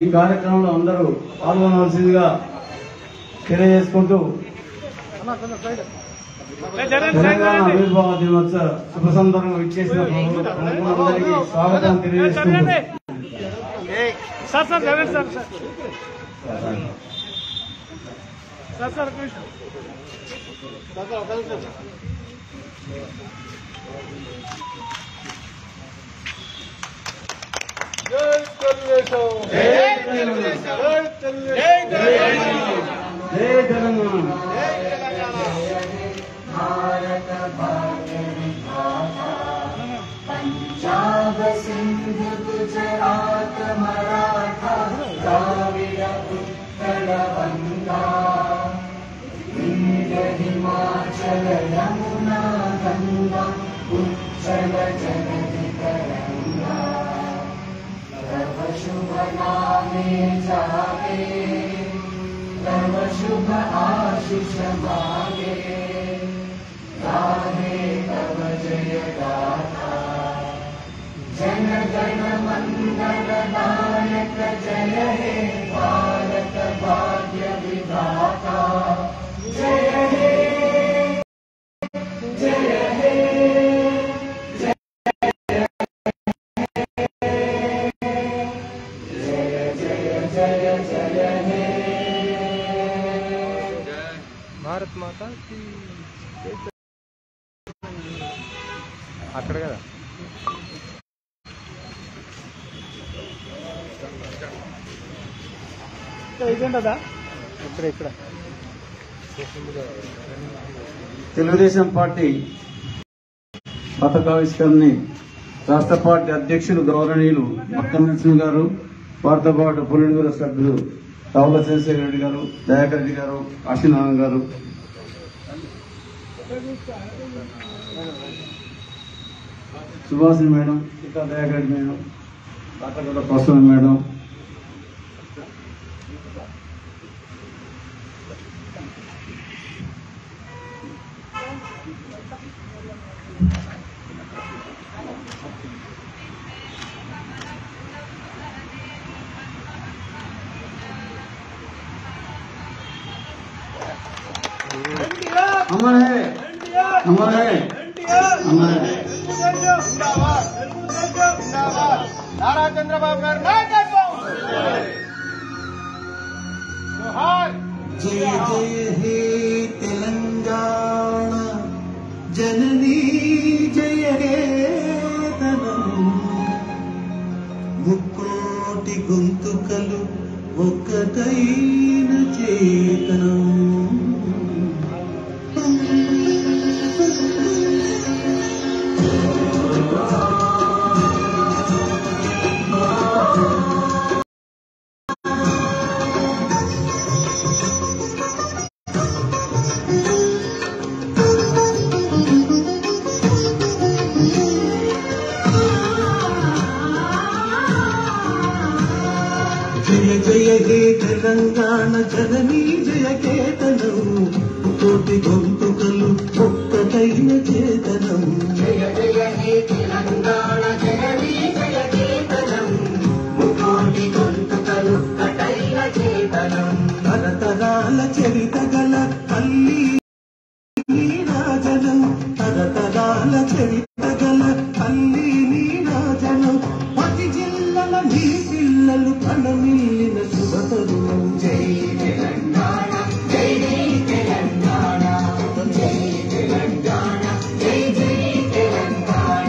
ఈ కార్యక్రమంలో అందరూ పాల్గొనవలసిందిగా తెలియజేసుకుంటూ తెలంగాణ ఆవిర్భావ దినోత్సవ శుభ సందర్భంగా ఇచ్చేసిన ప్రముఖులందరికీ స్వాగతం తెలియజేసుకుంటూ sir sir Jagan sir sir sir sir Krishna జై తెలంగాణ पंजाब सिंध गुजरात मराठा द्राविड उत्कल गंगा विंध्य हिमाचल यमुना गंगा उच्चल जगति तरंगा तव शुभ नामे जागे तव शुभ आशीष मागे गाहे तव जय गाथा जन गण मंगल नायक जय हे भारत भाग्य विधाता जय हे जय हे जय जय जय जय हे భారత్ మాత అక్కడ కదా ఇక్కడ ఇక్కడ తెలుగుదేశం పార్టీ పథకావిష్కరణని రాష్ట్ర పార్టీ అధ్యక్షులు గౌరవనీయులు మక్క నరసింహ గారు వారితో పాటు పులింగుల సభ్యులు రావుల చంద్రశేఖర రెడ్డి గారు దయాకర్ రెడ్డి గారు ఆశీనారాయణ గారు సుభాషిణి మేడం ఇంకా దయాకర్ రెడ్డి మేడం కాటగడ ప్రసన్న మేడం अमर है अमर है अमर है నారా చంద్రబాబు గారు నాయకత్వం జోహార్ జయ జయ హే తెలంగాణ జననీ జయ హే తనం ముక్కోటి గొంతుకలు ఒక్కటైన చేతనం జయ జయ హే తెలంగాణ జననీ జయ కేతనం కోటి గొంతుకలు ఒక్కటైన చేతనం జయ జయ హే తెలంగాణ జననీ జయ కేతనం ముకోటి గొంతుకలు కటైన చేతనం తరతరాల చరిత గల తల్లి నీరాజనం తరతరాల చరిత గల తల్లి నీరాజనం పది జిల్లల నీ పిల్లలు కనమిల్లిన శుభతరుణం జై తెలంగాణ జై జై తెలంగాణ జై తెలంగాణ జై జై తెలంగాణ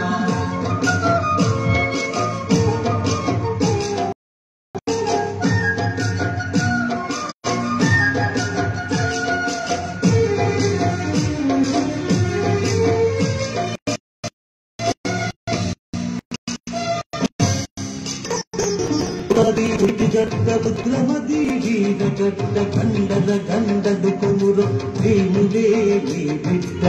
పది ఉటి జట్ట రుద్రమది వీర జట్ట గండద గండడు కొమురు భీములే నీ బిడ్డ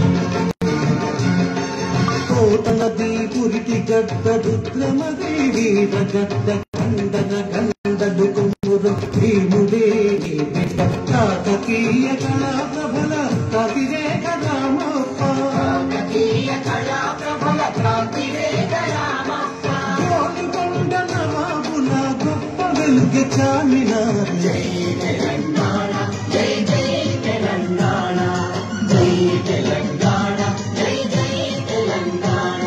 కోటనది పురిటి గడ్డ రుద్రమది వీర జట్ట గండద గండడు కొమురు భీములే నీ బిడ్డ కాకతీయ కళా ప్రభల కవిరేఖ రామప్ప కాకతీయ కళా ప్రబల క్రాంతి వేగ రామప్ప గోల్కొండ నవాబుల గొప్ప వెలుగు చామినారు జై తెలంగాణ జై జై తెలంగాణ జై తెలంగాణ జై జై తెలంగాణ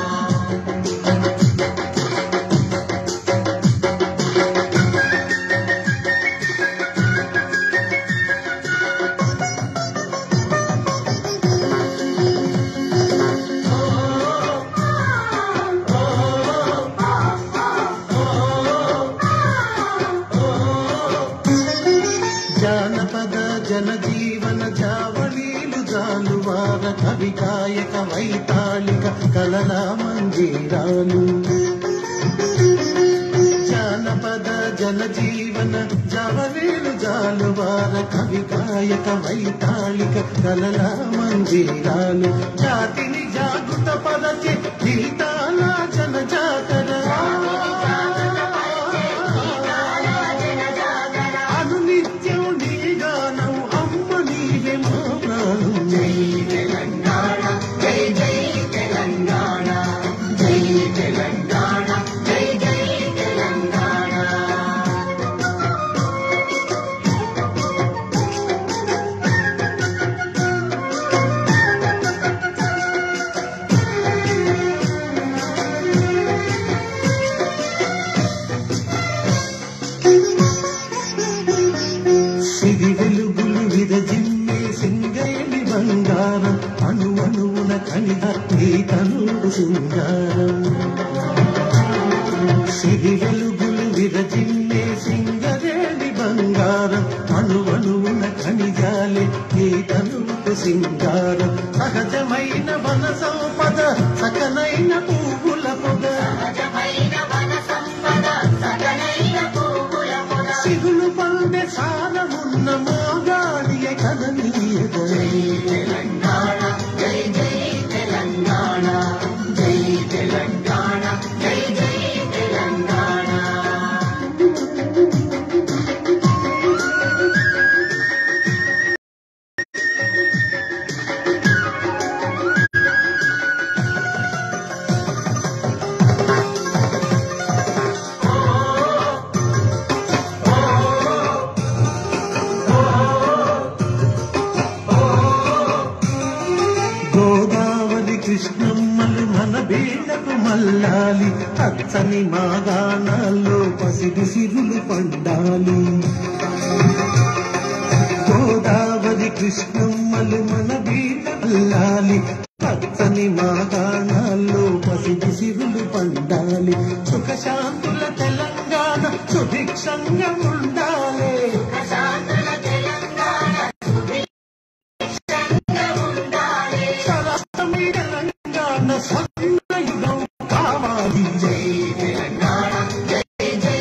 జానపద జనజీవన జావళీలు జాలువార కవి గాయక వైతాళిక కలల మంజీరాలు జానపద జనజీవన జావళీలు జాలువార కవి గాయక వైతాళిక కలల మంజీరాలు జాతిని జాగృత పరచే గీతాల జనజాతర అనునిత్యం నీ గానం అమ్మ నీవే మా ప్రాణం జై తెలంగాణ జై జై తెలంగాణ జై తెలంగాణ జై జై తెలంగాణ సిరి వెలుగులు విరజిమ్మే సింగేలి బంగారం అణు అణువున కనిద నీ తనుడు శృంగారం సిరి వెలుగులు విరజిమ్మే సింగరేణి బంగారం అణు అణువున ఖనిజాలే నీ తనుడు సింగారం సహజమైన వన సంపద సకనైన పువ్వుల పొగ సహజమైన వన సంపద సకలైన పువ్వుల పొద సిగులు పండే సారమున్న మోగాడియ కదనీయద తెలంగాణ జై జై తెలంగాణ జై తెలంగాణ జై జై తెలంగాణ గోదావరి కృష్ణమ్మలు మన బీళ్లకు మల్లాలి పచ్చని మాగాణాల్లో పసిడి సిరులు పండాలి గోదావరి కృష్ణమ్మలు మన బీళ్ళ మల్లాలి పచ్చని మాగాణాల్లో పసిడి సిరులు పండాలి సుఖశాంతుల తెలంగాణ సుభిక్షంగా ఉండాలి ప్రశాంతుల తెలంగాణ సుభిక్షంగా ఉండాలి సరస్వతి తెలంగాణ స్వర్ణయుగం కావాలి జై తెలంగాణ జై జై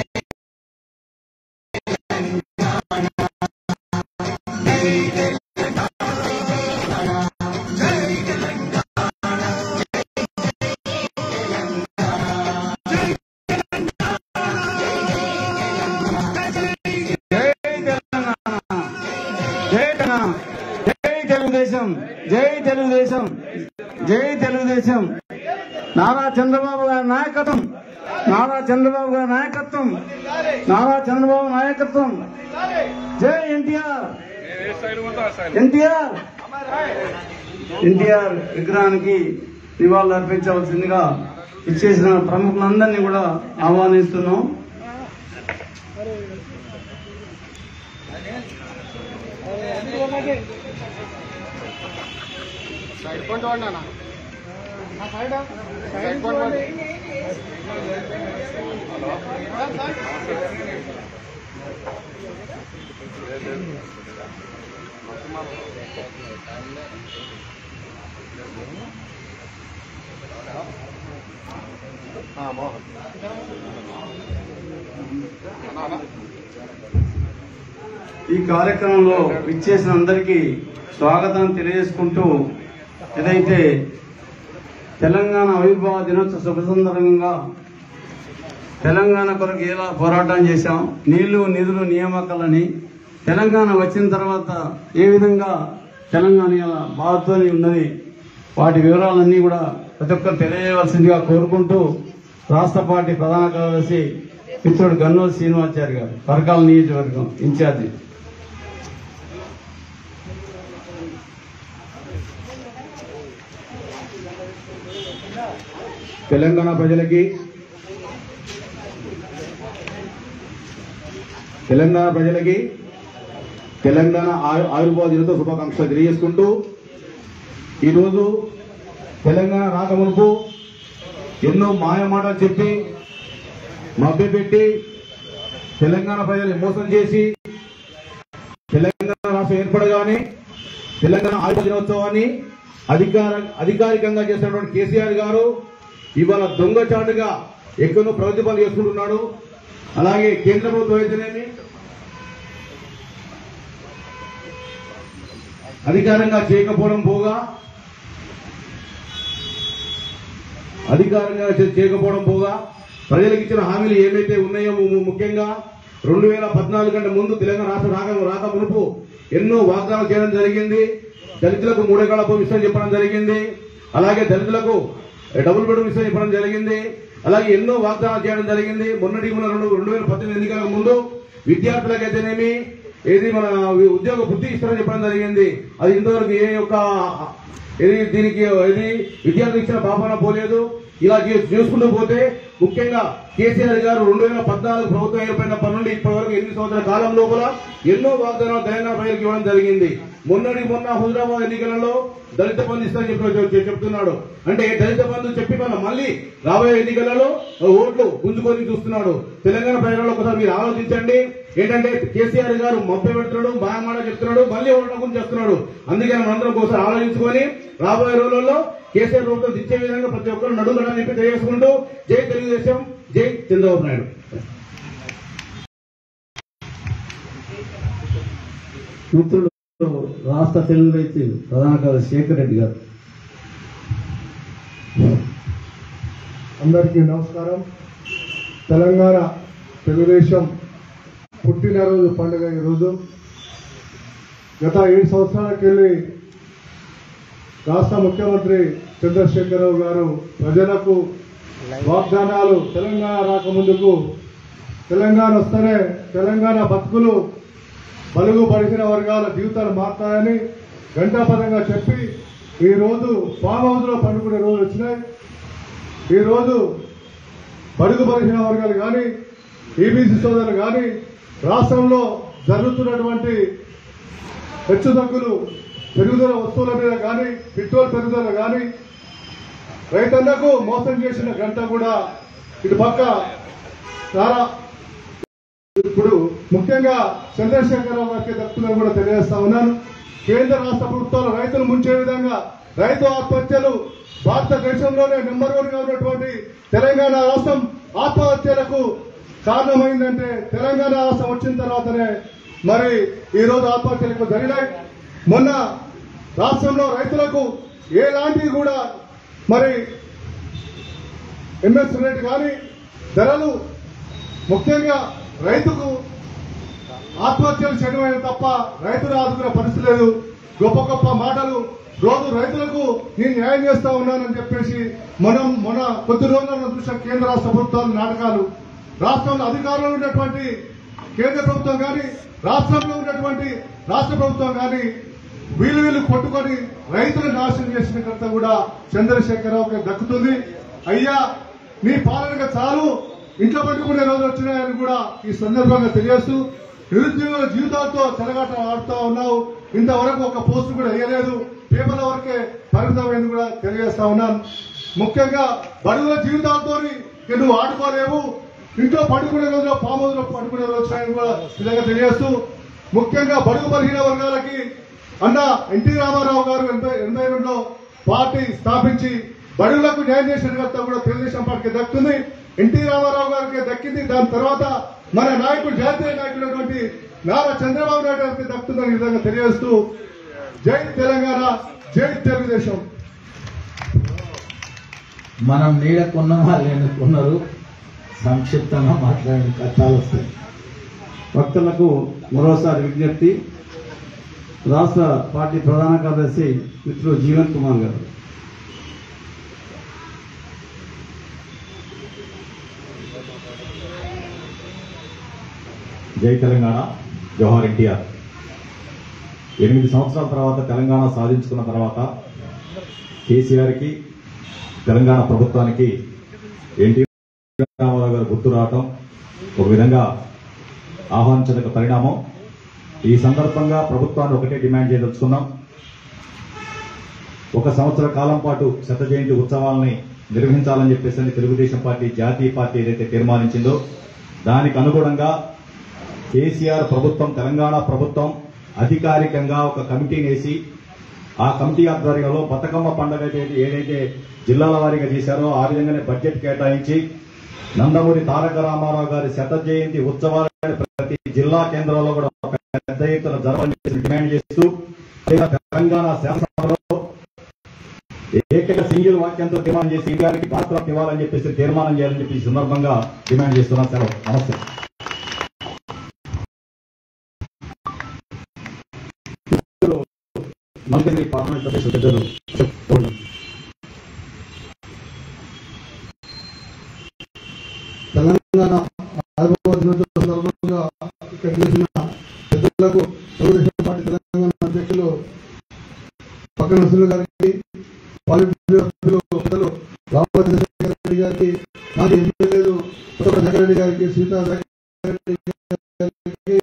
జై తెలంగాణ జై తెలంగాణ జై తెలుగుదేశం జై తెలుగుదేశం జై తెలుగుదేశం నారా చంద్రబాబు గారి నాయకత్వం నారా చంద్రబాబు గారి నాయకత్వం నారా చంద్రబాబు నాయకత్వం జై ఎన్టీఆర్ ఎన్టీఆర్ ఎన్టీఆర్ విగ్రహానికి నివాళులు అర్పించవలసిందిగా ఇచ్చేసిన ప్రముఖులందరినీ కూడా ఆహ్వానిస్తున్నాం సైడ్ పంట వాడినా సైడ్ సైడ్ పంట వాడి ఈ కార్యక్రమంలో విచ్చేసిన అందరికీ స్వాగతం తెలియజేసుకుంటూ ఏదైతే తెలంగాణ ఆవిర్భావ దినోత్సవ శుభ సందర్భంగా తెలంగాణ కొరకు ఎలా పోరాటం చేశాం నీళ్లు నిధులు నియామకాలని తెలంగాణ వచ్చిన తర్వాత ఏ విధంగా తెలంగాణ ఇలా బాధతోని ఉన్నది వాటి వివరాలన్నీ కూడా ప్రతి ఒక్కరు తెలియజేయవలసిందిగా కోరుకుంటూ రాష్ట్ర పార్టీ ప్రధాన కార్యదర్శి మిత్రుడు గన్నోల్ శ్రీనివాచారి గారు పరకాల నియోజకవర్గం ఇన్ఛార్జి తెలంగాణ ప్రజలకి తెలంగాణ ప్రజలకి తెలంగాణ ఆయు- ఆవిర్భావ దినోత్సవ శుభాకాంక్షలు తెలియజేసుకుంటూ ఈరోజు తెలంగాణ రాకమునుపు ఎన్నో మాయ మాటలు చెప్పి మభ్యపెట్టి తెలంగాణ ప్రజల్ని మోసం చేసి తెలంగాణ రాష్ట్రం ఏర్పడగానే తెలంగాణ ఆయుధ దినోత్సవాన్ని అధికార అధికారికంగా చేసినటువంటి కేసీఆర్ గారు ఇవాళ దొంగచాటుగా ఎక్కడో ప్రగతి పనులు చేసుకుంటున్నాడు అలాగే కేంద్ర ప్రభుత్వం అయితేనేమి అధికారంగా చేయకపోవడం పోగా అధికారంగా చే- చేయకపోవడం పోగా ప్రజలకు ఇచ్చిన హామీలు ఏమైతే ఉన్నాయో ము- ముఖ్యంగా రెండు వేల పద్నాలుగు కంటే ముందు తెలంగాణ రాష్ట్ర రాక రాక మునుపు ఎన్నో వాగ్దానాలు చేయడం జరిగింది దళితులకు మూడెకరాల భూమి ఇష్టం చెప్పడం జరిగింది అలాగే దళితులకు డబుల్ బెడ్రూమ్ ఇష్టం చెప్పడం జరిగింది అలాగే ఎన్నో వాగ్దానాలు చేయడం జరిగింది మొన్నటి మొన్న రెండు రెండు వేల పద్దెనిమిది ఎన్నికలకు ముందు విద్యార్థులకైతేనేమి ఏది మన ఉద్యోగ బుద్ధి ఇస్తారని చెప్పడం జరిగింది అది ఇంతవరకు ఏ యొక్క ఇది దీనికి ఇది విద్యార్థులకు ఇచ్చిన పాపన పోలేదు ఇలా చే- చూసుకుంటూ పోతే ముఖ్యంగా కేసీఆర్ గారు రెండు వేల పద్నాలుగు ప్రభుత్వం ఏర్పడినప్పటి నుండి ఇప్పటి వరకు ఎనిమిది సంవత్సరాల కాలం లోపల ఎన్నో వాగ్దానాలు తెలంగాణ ప్రజలకు ఇవ్వడం జరిగింది మొన్నటి మొన్న హుజరాబాద్ ఎన్నికలలో దళిత బంధు ఇస్తానని చెప్పి చెప్- చెప్తున్నాడు అంటే దళిత బంధు చెప్పి మన మళ్ళీ రాబోయే ఎన్నికలలో ఓట్లు గుంజుకొని చూస్తున్నాడు తెలంగాణ ప్రజలలో ఒకసారి మీరు ఆలోచించండి ఏంటంటే కేసీఆర్ గారు మభ్య పెడుతున్నాడు బాయమాట చెప్తున్నాడు మళ్ళీ ఓట్ల గురించి చెప్తున్నాడు అందుకే మనందరం ఒకసారి ఆలోచించుకొని రాబోయే రోజులలో కేసీఆర్ ప్రభుత్వం దిచ్చే విధంగా ప్రతి ఒక్కరు నడుగులని చెప్పి తెలియజేసుకుంటూ జై తెలుగుదేశం జై చంద్రబాబు నాయుడు మిత్రుడు రాష్ట్ర తెలుగుదేశం ప్రధాన కార్యదర్శి శేఖర్ రెడ్డి గారు అందరికీ నమస్కారం తెలంగాణ తెలుగుదేశం పుట్టినరోజు పండుగ ఈరోజు గత ఏడు సంవత్సరాలకెళ్ళి రాష్ట్ర ముఖ్యమంత్రి చంద్రశేఖరరావు గారు ప్రజలకు వాగ్దానాలు తెలంగాణ రాకముందుకు తెలంగాణ వస్తేనే తెలంగాణ బతుకులు బలుగు పడిచిన వర్గాల జీవితాలు మారుతాయని గంటాపదంగా చెప్పి ఈ రోజు ఫామ్ హౌస్ లో పండుకునే రోజులు వచ్చినాయి ఈ రోజు బడుగు బలహీన వర్గాలు కానీ ఈబీసీ సోదరులు కానీ రాష్ట్రంలో జరుగుతున్నటువంటి హెచ్చుతగ్గులు పెరుగుదల వస్తువుల మీద కానీ పెట్రోల్ పెరుగుదల కానీ రైతన్నకు మోసం చేసిన గంట కూడా ఇటు పక్క చాలా ఇప్పుడు ముఖ్యంగా చంద్రశేఖరరావు గారికి దక్కుతుందని కూడా తెలియజేస్తా ఉన్నాను కేంద్ర రాష్ట్ర ప్రభుత్వాలు రైతులు ముంచే విధంగా రైతు ఆత్మహత్యలు భారతదేశంలోనే నెంబర్ వన్ గా ఉన్నటువంటి తెలంగాణ రాష్ట్రం ఆత్మహత్యలకు కారణమైందంటే తెలంగాణ రాష్ట్రం వచ్చిన తర్వాతనే మరి ఈ రోజు ఆత్మహత్యలకు జరిగినాయి మొన్న రాష్ట్రంలో రైతులకు ఎలాంటివి కూడా మరి ఎంఎస్ రేట్ కానీ ధరలు ముఖ్యంగా రైతుకు ఆత్మహత్యలు చేయడమే తప్ప రైతులు ఆదుకునే పరిస్థితి లేదు గొప్ప గొప్ప మాటలు రోజు రైతులకు నేను న్యాయం చేస్తా ఉన్నానని చెప్పేసి మనం మన కొద్ది రోజుల్లో మనం చూసాం కేంద్ర రాష్ట్ర ప్రభుత్వాల నాటకాలు రాష్ట్రంలో అధికారంలో ఉన్నటువంటి కేంద్ర ప్రభుత్వం కానీ రాష్ట్రంలో ఉన్నటువంటి రాష్ట్ర ప్రభుత్వం కానీ వీళ్ళు వీళ్ళు కొట్టుకొని రైతులను నాశనం చేసిన కర్త కూడా చంద్రశేఖరరావుకి దక్కుతుంది అయ్యా నీ పాలనగా చాలు ఇంట్లో పట్టుకునే రోజులు వచ్చినాయని కూడా ఈ సందర్భంగా తెలియజేస్తూ నిరుద్యోగుల జీవితాలతో చెలగాట ఆడుతా ఉన్నావు ఇంతవరకు ఒక పోస్ట్ కూడా వేయలేదు పేపర్ల వరకే పరిమితమైంది కూడా తెలియజేస్తా ఉన్నాను ముఖ్యంగా బడుగుల జీవితాలతో నువ్వు ఆడుకోలేవు ఇంట్లో పడుకునే రోజులో ఫామ్ హౌస్ లో పడుకునే రోజు వచ్చినాయని కూడా విధంగా తెలియజేస్తూ ముఖ్యంగా బడుగు బలహీన వర్గాలకి అన్న ఎన్టీ రామారావు గారు ఎనభై ఎనభై రెండులో పార్టీ స్థాపించి బడుగులకు న్యాయం చేసిన ఘనత కూడా తెలుగుదేశం పార్టీకి దక్కుతుంది ఎన్టీ రామారావు గారికి దక్కింది దాని తర్వాత మన నాయకుడు జాతీయ నాయకుడైనటువంటి నారా చంద్రబాబు నాయుడు గారికి దక్కుతుందని ఈ విధంగా తెలియజేస్తూ జై తెలంగాణ జై తెలుగుదేశం మనం నీడ కొన్నామా లేని కొన్నారు సంక్షిప్తంగా మాట్లాడిన కష్టాలు వస్తాయి భక్తులకు మరోసారి విజ్ఞప్తి రాష్ట్ర పార్టీ ప్రధాన కార్యదర్శి మిత్రుడు జీవన్ కుమార్ గారు జై తెలంగాణ జవహర్ ఎన్టీఆర్ ఎనిమిది సంవత్సరాల తర్వాత తెలంగాణ సాధించుకున్న తర్వాత కేసీఆర్కి తెలంగాణ ప్రభుత్వానికి ఎన్టీ రామారావు గారు గుర్తు రావటం ఒక విధంగా ఆహ్వానించదగ్గ పరిణామం ఈ సందర్భంగా ప్రభుత్వాన్ని ఒకటే డిమాండ్ చేయదలుచుకున్నాం ఒక సంవత్సర కాలం పాటు శత జయంతి ఉత్సవాలని నిర్వహించాలని చెప్పేసి తెలుగుదేశం పార్టీ జాతీయ పార్టీ ఏదైతే తీర్మానించిందో దానికి అనుగుణంగా కేసీఆర్ ప్రభుత్వం తెలంగాణ ప్రభుత్వం అధికారికంగా ఒక కమిటీని వేసి ఆ కమిటీ ఆధ్వర్యంలో బతుకమ్మ పండుగ ఏదైతే ఏదైతే జిల్లాల వారీగా చేశారో ఆ విధంగానే బడ్జెట్ కేటాయించి నందమూరి తారక రామారావు గారి శత జయంతి ఉత్సవాలను ప్రతి జిల్లా కేంద్రంలో కూడా ఒక పెద్ద ఎత్తున జరపాలని చెప్పేసి డిమాండ్ చేస్తూ లేదా తెలంగాణ శాసనసభలో ఏకైక సింగిల్ వాక్యంతో తీర్మానం చేసి ఇండియానికి భారతరత్న ఇవ్వాలని చెప్పేసి తీర్మానం చేయాలని చెప్పి ఈ సందర్భంగా డిమాండ్ చేస్తున్నాం సెలవు నమస్తే మంత్రి పార్లమెంట్ సభ్యులు పెద్దలు తెలంగాణ ఆవిర్భావ దినోత్సవ సందర్భంగా ఇక్కడ చేసిన పెద్దలకు తెలుగుదేశం పార్టీ తెలంగాణ అధ్యక్షులు పక్కన నరసింహ గారికి పాలిట్ బ్యూరో సభ్యులు పెద్దలు రామరాజు చంద్రశేఖర్ రెడ్డి గారికి మాజీ ఎమ్మెల్యేలు కొత్త జగరెడ్డి గారికి సీతా జగరెడ్డి గారికి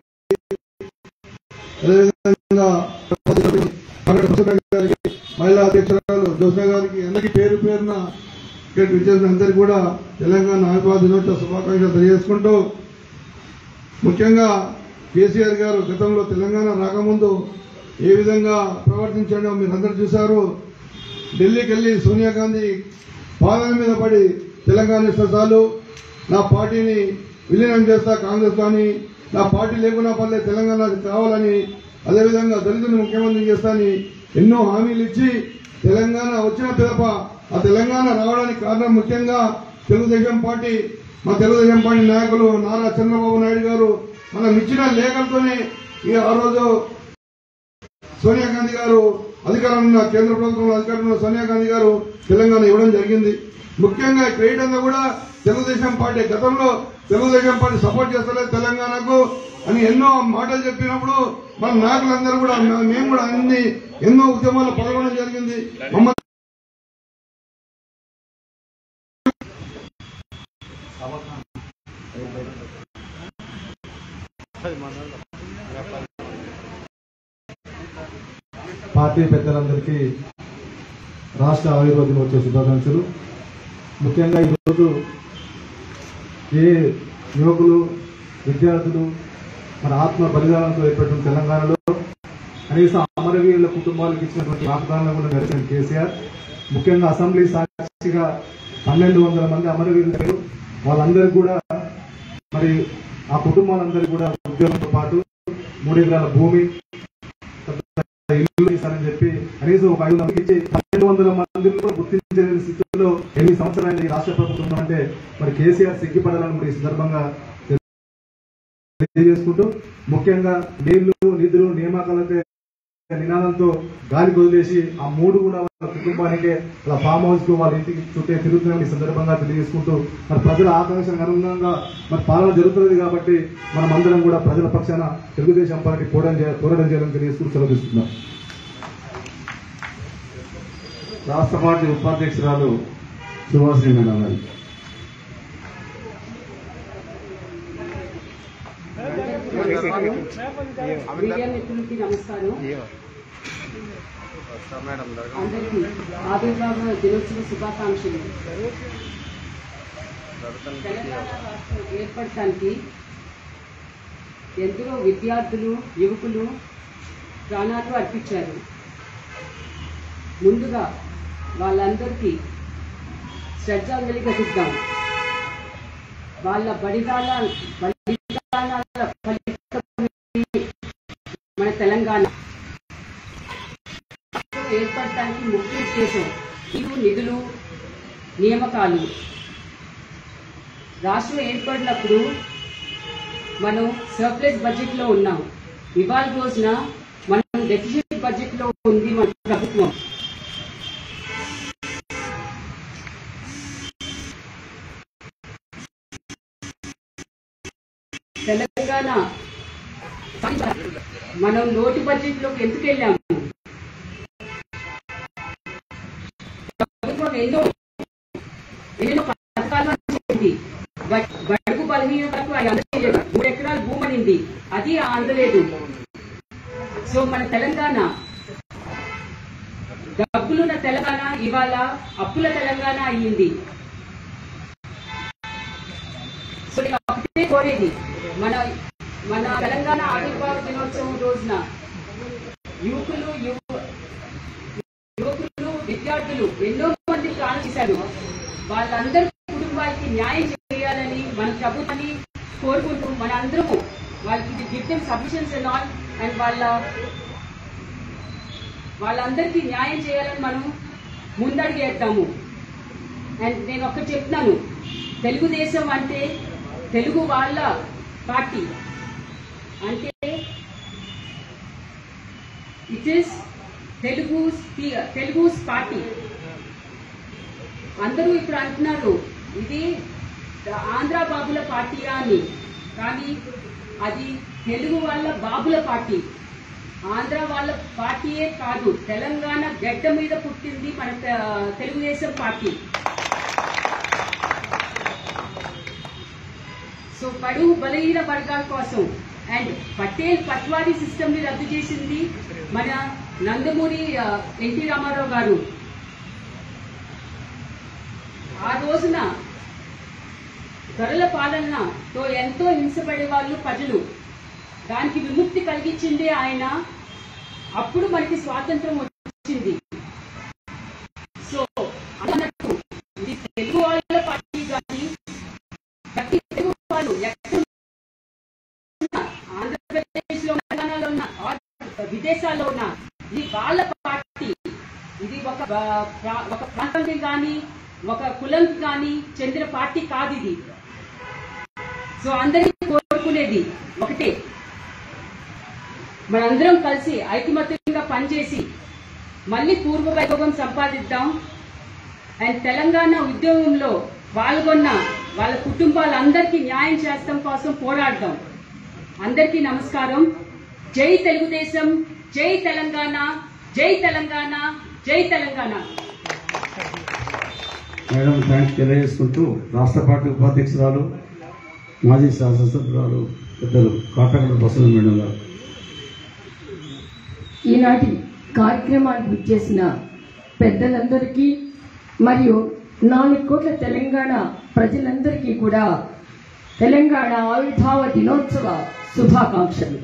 అదేవిధంగా పక్కన ప్రసన్న గారికి మహిళా అధ్యక్షురాలు జోస్నా గారికి అందరికీ పేరు పేరున ఇక్కడ విచ్చేసిన అందరికీ కూడా తెలంగాణ ఆవిర్భావ దినోత్సవ శుభాకాంక్షలు తెలియజేసుకుంటూ ముఖ్యంగా కేసీఆర్ గారు గతంలో తెలంగాణ రాకముందు ఏ విధంగా ప్రవర్తించాడో మీరందరూ చూశారు ఢిల్లీకి వెళ్ళి సోనియా గాంధీ పాదాల మీద పడి తెలంగాణ ఇస్తే చాలు నా పార్టీని విలీనం చేస్తా కాంగ్రెస్ కానీ నా పార్టీ లేకున్నా పర్లేదు తెలంగాణ కావాలని అదేవిధంగా దళితులను ముఖ్యమంత్రి చేస్తానని ఎన్నో హామీలు ఇచ్చి తెలంగాణ వచ్చిన పిదప ఆ తెలంగాణ రావడానికి కారణం ముఖ్యంగా తెలుగుదేశం పార్టీ మా తెలుగుదేశం పార్టీ నాయకులు నారా చంద్రబాబు నాయుడు గారు మనం ఇచ్చిన లేఖలతోనే ఈ ఆ రోజు సోనియా గాంధీ గారు అధికారంలో ఉన్న కేంద్ర ప్రభుత్వంలో అధికారంలో ఉన్న సోనియా గాంధీ గారు తెలంగాణ ఇవ్వడం జరిగింది ముఖ్యంగా క్రెడిట్ అంతా కూడా తెలుగుదేశం పార్టీ గతంలో తెలుగుదేశం పార్టీ సపోర్ట్ చేస్తలేదు తెలంగాణకు అని ఎన్నో మాటలు చెప్పినప్పుడు మన నాయకులందరూ కూడా మే- మేము కూడా అన్ని ఎన్నో ఉద్యమాల్లో పాల్గొనడం జరిగింది మమ్మల్ని పార్టీ పెద్దలందరికీ రాష్ట్ర ఆవిర్భావ దినోత్సవ శుభాకాంక్షలు ముఖ్యంగా ఈరోజు ఏ యువకులు విద్యార్థులు మన ఆత్మ బలిదానంతో ఏర్పడిన తెలంగాణలో కనీసం అమరవీరుల కుటుంబాలకు ఇచ్చినటువంటి వాగ్దానాలను కూడా నెరవేర్చిన కేసీఆర్ ముఖ్యంగా అసెంబ్లీ సాక్షిగా పన్నెండు వందల మంది అమరవీరులు లేరు. వాళ్ళందరికీ కూడా మరి ఆ కుటుంబాలందరికీ కూడా ఉద్యోగంతో పాటు మూడు ఎకరాల భూమి ఇల్లు ఇస్తారని చెప్పి కనీసం ఒక ఐదు వందలకి ఇచ్చి పన్నెండు వందల మందిని కూడా గుర్తించలేని స్థితిలో ఎన్ని సంవత్సరాలు ఈ రాష్ట్ర ప్రభుత్వం అంటే మరి కేసీఆర్ సిగ్గిపడాలని కూడా ఈ సందర్భంగా తెలియజేసుకుంటూ ముఖ్యంగా నీళ్లు నిధులు నియామకాలతో నినాదంతో గాలి వదిలేసి ఆ మూడు కూడా వాళ్ళ కుటుంబానికే వాళ్ళ ఫామ్ హౌస్ కు వాళ్ళ ఇంటికి చుట్టే తిరుగుతున్నామని ఈ సందర్భంగా తెలియజేసుకుంటూ మరి ప్రజల ఆకాంక్షలకు అనుగుణంగా మరి పాలన జరుగుతున్నది కాబట్టి మనం అందరం కూడా ప్రజల పక్షాన తెలుగుదేశం పార్టీ పోరాటం చేయ- పోరాటం చేయాలని తెలియజేసుకుంటూ సెలవుస్తున్నాం రాష్ట్ర పార్టీ ఉపాధ్యక్షురాలు సుభాషిణి మేడం గారు మీడియా మిత్రులకి నమస్కారం మేడం అందరికీ ఆవిర్భావ దినోత్సవ శుభాకాంక్షలు తెలంగాణ రాష్ట్రం ఏర్పడటానికి ఎందరో విద్యార్థులు యువకులు ప్రాణాలు అర్పించారు ముందుగా వాళ్ళందరికీ శ్రద్ధాంజలి ఘటిద్దాం వాళ్ళ బలిదాన బలిదానాల ఫలితం మన తెలంగాణ ఏర్పడటానికి ముఖ్య ఉద్దేశం ఇరు నిధులు నియామకాలు రాష్ట్రం ఏర్పడినప్పుడు మనం సర్ప్లస్ బడ్జెట్ లో ఉన్నాం ఇవాళ రోజున మనం డెఫిసిట్ బడ్జెట్ లో ఉంది మన ప్రభుత్వం తెలంగాణ మనం లోటు బడ్జెట్ లోకి ఎందుకు వెళ్ళాము ప్రభుత్వం ఎన్నో ఎన్నో పథకాలు అందించింది బ- బడుగు బలహీనతకు అది అందలేదు మూడు ఎకరాలు భూమి అనింది అది అందలేదు సో మన తెలంగాణ డబ్బులున్న తెలంగాణ ఇవాళ అప్పుల తెలంగాణ అయ్యింది సో నేను ఒకటే కోరేది మన మన తెలంగాణ ఆవిర్భావ దినోత్సవం రోజున యువకులు యువ యువకులు విద్యార్థులు ఎన్నో మంది ప్రాణం చేశారు వాళ్ళందరి కుటుంబాలకి న్యాయం చేయాలని మన ప్రభుత్వాన్ని కోరుకుంటూ మన అందరము వాళ్ళకి give them submissions and all and వాళ్ళ వాళ్ళందరికీ న్యాయం చేయాలని మనం ముందడుగేద్దాము అండ్ నేను ఒక్కటి చెప్తున్నాను తెలుగుదేశం అంటే తెలుగు వాళ్ళ పార్టీ అంటే it is Telugu Telugu party అందరూ ఇప్పుడు అంటున్నారు ఇది ఆంధ్ర బాబుల పార్టీయా అని కానీ అది తెలుగు వాళ్ళ బాబుల పార్టీ ఆంధ్ర వాళ్ళ పార్టీయే కాదు తెలంగాణ గడ్డ మీద పుట్టింది మన తె- తెలుగుదేశం పార్టీ సో బడుగు బలహీన వర్గాల కోసం అండ్ పటేల్ పట్వారీ సిస్టమ్ ని రద్దు చేసింది మన నందమూరి ఆ, ఎన్టీ రామారావు గారు ఆ రోజున ధరల పాలనతో ఎంతో హింసపడే వాళ్ళు ప్రజలు దానికి విముక్తి కలిగించింది ఆయన అప్పుడు మనకి స్వాతంత్రం వచ్చింది సో అన్నట్టు ఇది తెలుగు వాళ్ళ పార్టీ కానీ ప్రతి తెలుగు వాళ్ళు ఎక్కడ ఉన్నా, ఆంధ్రప్రదేశ్ లో తెలంగాణలో ఉన్న ఆర్ విదేశాల్లో ఉన్న ఇది వాళ్ళ పార్టీ ఇది ఒక బ- ప్రా- ఒక ప్రాంతానికి కానీ ఒక కులంకి కానీ చెందిన పార్టీ కాదు ఇది సో అందరికీ కోరుకునేది ఒకటే మనందరం కలిసి ఐకమత్యంగా పనిచేసి మళ్ళీ పూర్వ వైభవం సంపాదిద్దాం అండ్ తెలంగాణ ఉద్యమంలో పాల్గొన్న వాళ్ళ కుటుంబాలందరికీ న్యాయం చేస్తాం కోసం పోరాడదాం అందరికీ నమస్కారం జై తెలుగుదేశం జై తెలంగాణ జై తెలంగాణ జై తెలంగాణ మేడం థ్యాంక్స్ తెలియజేసుకుంటూ రాష్ట్ర పార్టీ ఉపాధ్యక్షురాలు మాజీ శాసనసభ్యురాలు పెద్దలు కాటగడ బసవ మేడం గారు ఈనాటి కార్యక్రమానికి విచ్చేసిన పెద్దలందరికీ మరియు నాలుగు కోట్ల తెలంగాణ ప్రజలందరికీ కూడా తెలంగాణ ఆవిర్భావ దినోత్సవ శుభాకాంక్షలు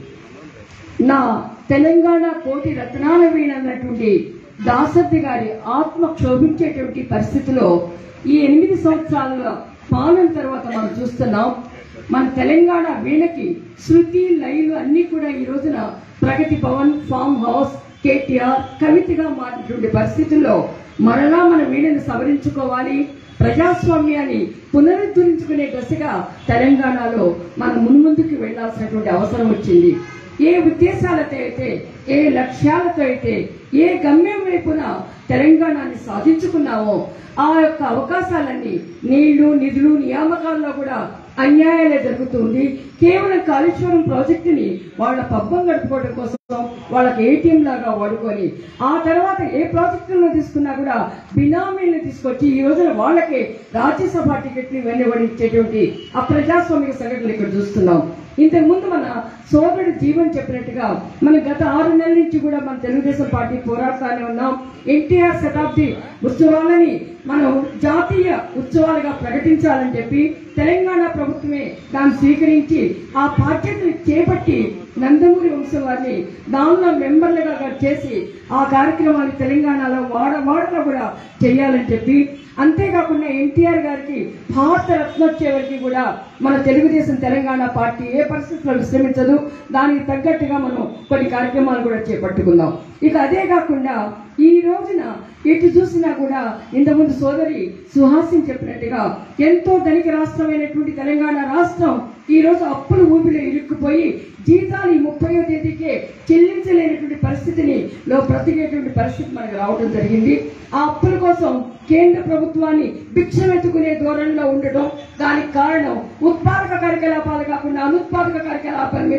నా తెలంగాణ కోటి రత్నాల వీణ అన్నటువంటి దాసర్ది గారి ఆత్మ క్షోభించేటువంటి పరిస్థితిలో ఈ ఎనిమిది సంవత్సరాల పాలన తర్వాత మనం చూస్తున్నాం మన తెలంగాణ వీణకి శృతి లైలు అన్ని కూడా ఈ రోజున ప్రగతి భవన్ ఫామ్ హౌస్ కేటీఆర్ కవితగా మారినటువంటి పరిస్థితుల్లో మరలా మన వీణను సవరించుకోవాలి ప్రజాస్వామ్యాన్ని పునరుద్ధరించుకునే దశగా తెలంగాణలో మనం మున్ముందుకు వెళ్లాల్సినటువంటి అవసరం వచ్చింది ఏ ఉద్దేశాలతో అయితే ఏ లక్ష్యాలతో అయితే ఏ గమ్యం వైపున తెలంగాణని సాధించుకున్నామో ఆ యొక్క అవకాశాలన్నీ నీళ్లు నిధులు నియామకాల్లో కూడా అన్యాయాలే జరుగుతుంది కేవలం కాళేశ్వరం ప్రాజెక్టుని వాళ్ళ పబ్బం గడుపుకోవడం కోసం వాళ్ళకి ఏటీఎం లాగా వాడుకొని ఆ తర్వాత ఏ ప్రాజెక్టులను తీసుకున్నా కూడా బినామీలను తీసుకొచ్చి ఈ రోజున వాళ్ళకే రాజ్యసభ టికెట్లు ఇవన్నీ కూడా ఇచ్చేటువంటి ఆ ప్రజాస్వామిక సంఘటనలు ఇక్కడ చూస్తున్నాం ఇంతకు ముందు మన సోదరుడు జీవన్ చెప్పినట్టుగా మన గత ఆరు నెలల నుంచి కూడా మన తెలుగుదేశం పార్టీ పోరాడుతానే ఉన్నాం ఎన్టీఆర్ శతాబ్ది ఉత్సవాలని మనం జాతీయ ఉత్సవాలుగా ప్రకటించాలని చెప్పి తెలంగాణ ప్రభుత్వమే దాన్ని స్వీకరించి ఆ బాధ్యతను చేపట్టి నందమూరి వంశం వారిని దానిలో మెంబర్లుగా చేసి ఆ కార్యక్రమాన్ని తెలంగాణలో వాడ వాడలో కూడా చేయాలని చెప్పి అంతేకాకుండా ఎన్టీఆర్ గారికి భారత రత్న వచ్చే వరకు కూడా మన తెలుగుదేశం తెలంగాణ పార్టీ ఏ పరిస్థితుల్లో విశ్రమించదు దానికి తగ్గట్టుగా మనం కొన్ని కార్యక్రమాలు కూడా చేపట్టుకుందాం ఇక అదే కాకుండా ఈ రోజున ఎటు చూసినా కూడా ఇంతకుముందు సోదరి సుహాసిని చెప్పినట్టుగా ఎంతో ధనిక రాష్ట్రమైనటువంటి తెలంగాణ రాష్ట్రం ఈ రోజు అప్పుల ఊపిలో ఇరుక్కుపోయి జీతాలు ఈ ముప్పయో తేదీకే చెల్లించలేనటువంటి పరిస్థితిని లో బ్రతికేటువంటి పరిస్థితి మనకు రావడం జరిగింది ఆ అప్పుల కోసం కేంద్ర ప్రభుత్వాన్ని భిక్షమెత్తుకునే ధోరణిలో ఉండటం దానికి కారణం ఉత్పాదక కార్యకలాపాలు కాకుండా అనుత్పాదక కార్యకలాపాల మీద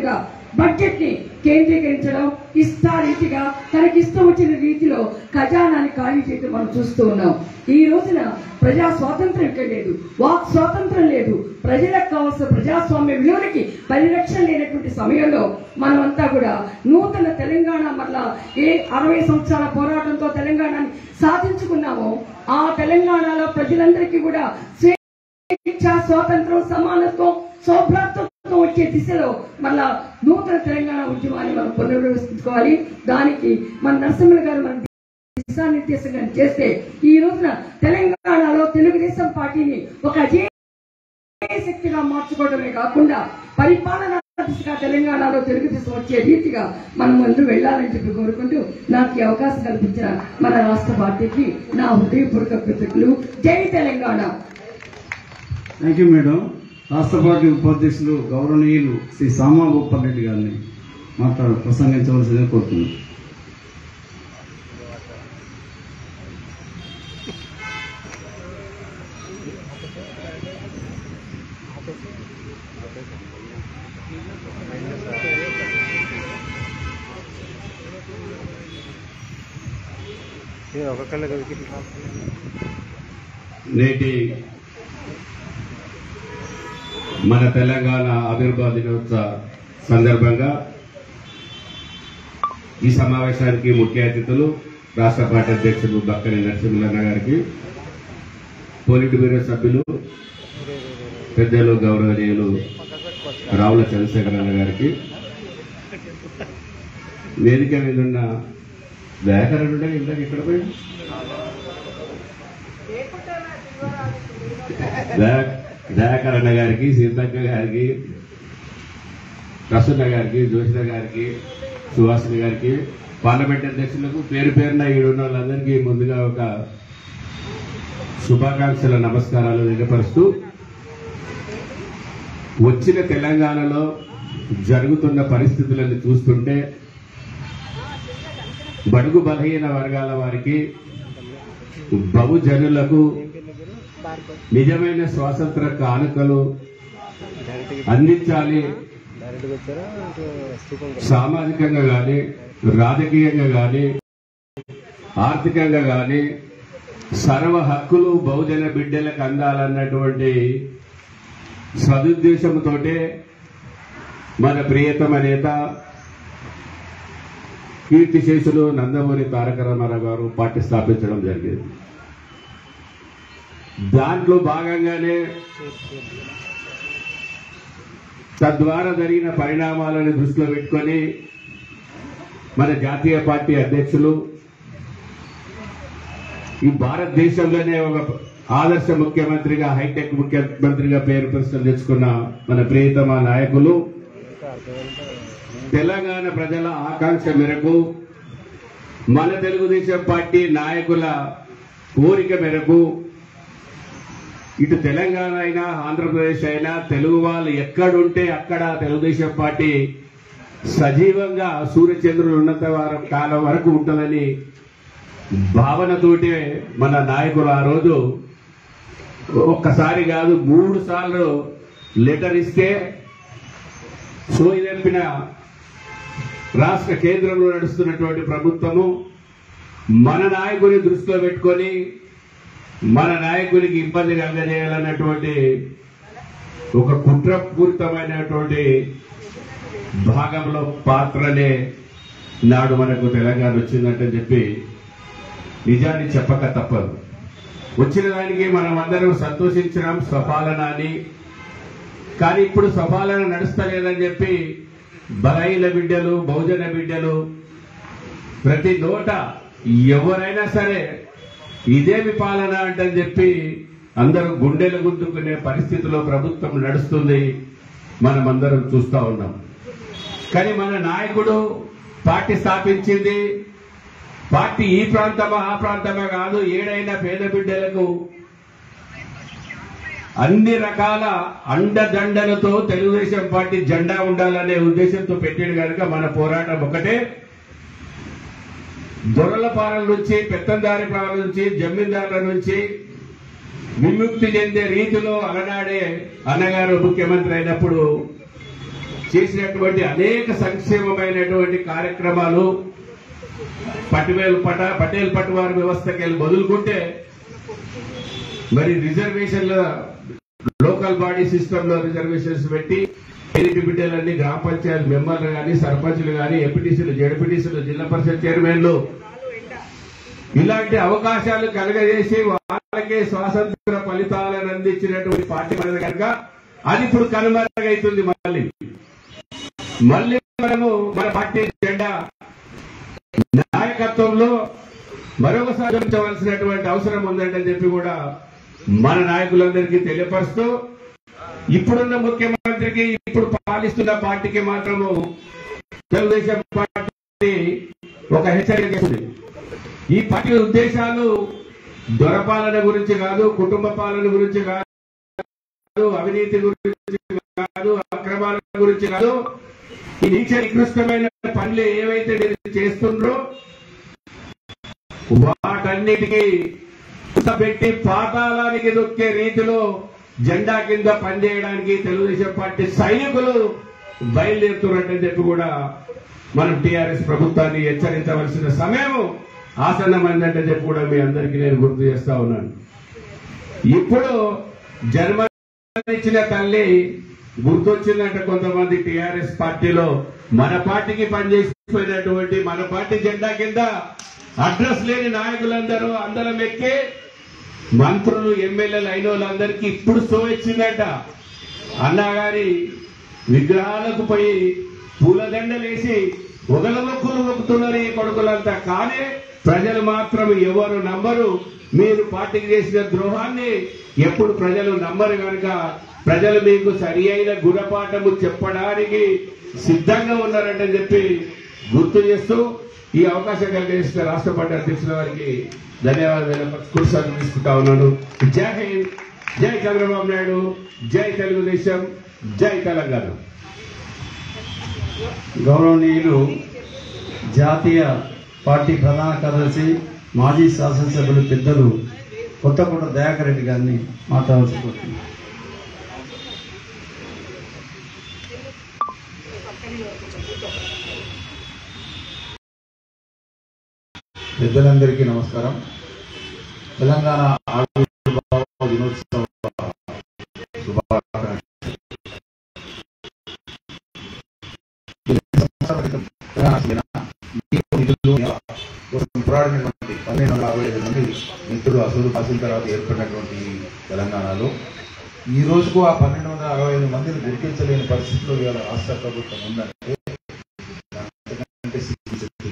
బడ్జెట్ ని కేంద్రీకరించడం ఇష్టారీతిగా తనకి ఇష్టం వచ్చిన రీతిలో ఖజానాన్ని ఖాళీ చేయడం మనం చూస్తూ ఉన్నాం ఈ రోజున ప్రజా స్వాతంత్రం ఇక్కడ లేదు వాక్ స్వాతంత్రం లేదు ప్రజలకు కావాల్సిన ప్రజాస్వామ్య విలువలకి పరిరక్షణ లేనటువంటి సమయంలో మనమంతా కూడా నూతన తెలంగాణ మరలా ఏ అరవై సంవత్సరాల పోరాటంతో తెలంగాణని సాధించుకున్నామో ఆ తెలంగాణలో ప్రజలందరికీ కూడా స్వేచ్ఛ స్వాతంత్రం సమానత్వం సౌభ్రాతృత్వం వచ్చే దిశలో మళ్ళా నూతన తెలంగాణ ఉద్యమాన్ని మనం పునర్వ్యవస్థించుకోవాలి దానికి మన నరసింహులు గారు మన దిశానిర్దేశంగా చేస్తే ఈ రోజున తెలంగాణలో తెలుగుదేశం పార్టీని ఒక అజేయ శక్తిగా మార్చుకోవడమే కాకుండా పరిపాలన దిశగా తెలంగాణలో తెలుగుదేశం వచ్చే రీతిగా మనం ముందు వెళ్ళాలని చెప్పి కోరుకుంటూ నాకు ఈ అవకాశం కల్పించిన మన రాష్ట్ర పార్టీకి నా హృదయపూర్వక కృతజ్ఞతలు జై తెలంగాణ థ్యాంక్ యూ మేడం రాష్ట్ర పార్టీ ఉపాధ్యక్షులు గౌరవనీయులు శ్రీ సామా గోపాల్ రెడ్డి గారిని మాట్లాడ ప్రసంగించవలసిందిగా కోరుతున్నాను ఒక్కొక్కళ్ళ నేటి మన తెలంగాణ ఆవిర్భావ దినోత్సవ సందర్భంగా ఈ సమావేశానికి ముఖ్య అతిథులు రాష్ట్ర పార్టీ అధ్యక్షులు బక్కని నరసింహన్న గారికి పోలిట్ బ్యూరో సభ్యులు పెద్దలు గౌరవనీయులు రావుల చంద్రశేఖర అన్న గారికి వేదిక మీద ఉన్న వ్యాకరణుడే ఇందాక ఇక్కడ పోయి దయా- దయాకర్ అన్న గారికి సీతక్క గారికి ప్రసన్న గారికి జోషిత గారికి సుహాసిని గారికి పార్లమెంట్ అధ్యక్షులకు పేరు పేరున ఈడున్న వాళ్ళందరికీ ముందుగా ఒక శుభాకాంక్షల నమస్కారాలు తెలియపరుస్తూ వచ్చిన తెలంగాణలో జరుగుతున్న పరిస్థితులను చూస్తుంటే బడుగు బలహీన వర్గాల వారికి బహుజనులకు నిజమైన స్వాతంత్ర కానుకలు అందించాలి సామాజికంగా గాని రాజకీయంగా గాని ఆర్థికంగా గాని సర్వ హక్కులు బహుజన బిడ్డలకు అందాలన్నటువంటి సదుద్దేశంతో మన ప్రియతమ నేత కీర్తిశేషులు నందమూరి తారక రామారావు గారు పార్టీ స్థాపించడం జరిగింది దాంట్లో భాగంగానే తద్వారా జరిగిన పరిణామాలను దృష్టిలో పెట్టుకొని మన జాతీయ పార్టీ అధ్యక్షులు ఈ భారతదేశంలోనే ఒక ఆదర్శ ముఖ్యమంత్రిగా హైటెక్ ముఖ్యమంత్రిగా పేరు ప్రశ్నలు తెచ్చుకున్న మన ప్రియతమ నాయకులు తెలంగాణ ప్రజల ఆకాంక్ష మేరకు మన తెలుగుదేశం పార్టీ నాయకుల కోరిక మేరకు ఇటు తెలంగాణ అయినా ఆంధ్రప్రదేశ్ అయినా తెలుగు వాళ్ళు ఎక్కడుంటే అక్కడ తెలుగుదేశం పార్టీ సజీవంగా సూర్యచంద్రులు ఉన్నంత వారం కాలం వరకు ఉంటుందని భావనతోటి మన నాయకులు ఆ రోజు ఒక్కసారి కాదు మూడు సార్లు లెటర్ ఇస్తే సోయిదెంపిన రాష్ట్ర కేంద్రంలో నడుస్తున్నటువంటి ప్రభుత్వము మన నాయకుని దృష్టిలో పెట్టుకొని మన నాయకునికి ఇబ్బంది కలగజేయాలన్నటువంటి ఒక కుట్రపూరితమైనటువంటి భాగంలో పాత్రనే నాడు మనకు తెలంగాణ వచ్చిందంటే చెప్పి నిజాన్ని చెప్పక తప్పదు వచ్చిన దానికి మనం అందరం సంతోషించడం స్వపాలన అని కానీ ఇప్పుడు స్వపాలన నడుస్తలేదని చెప్పి బలహీన బిడ్డలు బహుజన బిడ్డలు ప్రతి నోట ఎవరైనా సరే ఇదేమి పాలన అంటని చెప్పి అందరూ గుండెలు గుద్దుకునే పరిస్థితిలో ప్రభుత్వం నడుస్తుంది మనం అందరం చూస్తా ఉన్నాం కానీ మన నాయకుడు పార్టీ స్థాపించింది పార్టీ ఈ ప్రాంతమా ఆ ప్రాంతమా కాదు ఏడైనా పేద బిడ్డలకు అన్ని రకాల అండదండలతో తెలుగుదేశం పార్టీ జెండా ఉండాలనే ఉద్దేశంతో పెట్టాడు కనుక మన పోరాటం ఒకటే దొరల పాలన నుంచి పెత్తందారి పాలన నుంచి జమీందారుల నుంచి విముక్తి చెందే రీతిలో అలనాడే అన్నగారు ముఖ్యమంత్రి అయినప్పుడు చేసినటువంటి అనేక సంక్షేమమైనటువంటి కార్యక్రమాలు పటివేలు పట పటేల్ పట్టువారి వ్యవస్థకి వెళ్ళి వదులుకుంటే మరి రిజర్వేషన్ల లోకల్ బాడీ సిస్టమ్ లో రిజర్వేషన్స్ పెట్టి ఎనిమిది బిడ్డలన్నీ గ్రామ పంచాయతీ మెంబర్లు కానీ సర్పంచ్లు కానీ ఎంపీటీసీలు జడ్పీటీసీలు జిల్లా పరిషత్ చైర్మన్లు ఇలాంటి అవకాశాలు కలగజేసి వాళ్ళకే స్వాతంత్ర ఫలితాలను అందించినటువంటి పార్టీ మనది కనుక అది ఇప్పుడు కనుమరుగైతుంది మళ్ళీ మళ్ళీ మనము మన పార్టీ జెండా నాయకత్వంలో మరొకసారి ఉంచవలసినటువంటి అవసరం ఉందని చెప్పి కూడా మన నాయకులందరికీ తెలియపరుస్తూ ఇప్పుడున్న ముఖ్యమంత్రికి ఇప్పుడు పాలిస్తున్న పార్టీకి మాత్రము తెలుగుదేశం పార్టీ ఒక హెచ్చరిక చేస్తుంది ఈ పార్టీ ఉద్దేశాలు దొరపాలన గురించి కాదు కుటుంబ పాలన గురించి కాదు అవినీతి గురించి కాదు అక్రమాల గురించి కాదు ఈ నీచ నికృష్టమైన పనులు ఏవైతే మీరు చేస్తుండ్రో వాటన్నిటికీ పెట్టి పాతాళానికి దొక్కే రీతిలో జెండా కింద పనిచేయడానికి తెలుగుదేశం పార్టీ సైనికులు బయలుదేరుతున్నారని చెప్పి కూడా మనం టీఆర్ఎస్ ప్రభుత్వాన్ని హెచ్చరించవలసిన సమయం ఆసన్నమైందంటే చెప్పి కూడా మీ అందరికీ నేను గుర్తు చేస్తా ఉన్నాను ఇప్పుడు జన్మనిచ్చిన తల్లి గుర్తొచ్చిందంటే కొంతమంది టీఆర్ఎస్ పార్టీలో మన పార్టీకి పనిచేసిపోయినటువంటి మన పార్టీ జెండా కింద అడ్రస్ లేని నాయకులందరూ అందరం ఎక్కి మంత్రులు ఎమ్మెల్యేలు అయిన వాళ్ళందరికీ ఇప్పుడు సో ఇచ్చిందట అన్నగారి విగ్రహాలకు పోయి పూలదండలేసి ఒకల మొక్కులు మొక్కుతున్నారు ఈ కొడుకులంతా కానీ ప్రజలు మాత్రం ఎవరు నమ్మరు మీరు పార్టీకి చేసిన ద్రోహాన్ని ఎప్పుడు ప్రజలు నమ్మరు కనుక ప్రజలు మీకు సరి అయిన గుణపాఠము చెప్పడానికి సిద్ధంగా ఉన్నారంటే చెప్పి గుర్తు చేస్తూ ఈ అవకాశం కలిగేసిన రాష్ట్ర పార్టీ అధ్యక్షుల వారికి ధన్యవాదాలు కుర్సాలు తీసుకుంటా ఉన్నాను జై హింద్ జై చంద్రబాబు నాయుడు జై తెలుగుదేశం జై తెలంగాణ గౌరవనీయులు జాతీయ పార్టీ ప్రధాన కార్యదర్శి మాజీ శాసనసభ్యులు పెద్దలు కొత్తకోట దయాకర్ రెడ్డి గారిని మాట్లాడాల్సి కోరుతున్నాను. పెద్దలందరికీ నమస్కారం తెలంగాణ ఆవిర్భావ దినోత్సవ శుభాకాంక్షలు. సంవత్సరాల క్రితం తెలంగాణ సేన నీటి నిధులు కోసం పోరాడినటువంటి పన్నెండు వందల అరవై ఐదు మంది మిత్రులు అసలు అసలు తర్వాత ఏర్పడినటువంటి ఈ తెలంగాణలో ఈ రోజుకు ఆ పన్నెండు వందల అరవై ఐదు మందిని గుర్తించలేని పరిస్థితిలో ఇవాళ రాష్ట్ర ప్రభుత్వం ఉందంటే అంతకంటే సిగ్గుచేటు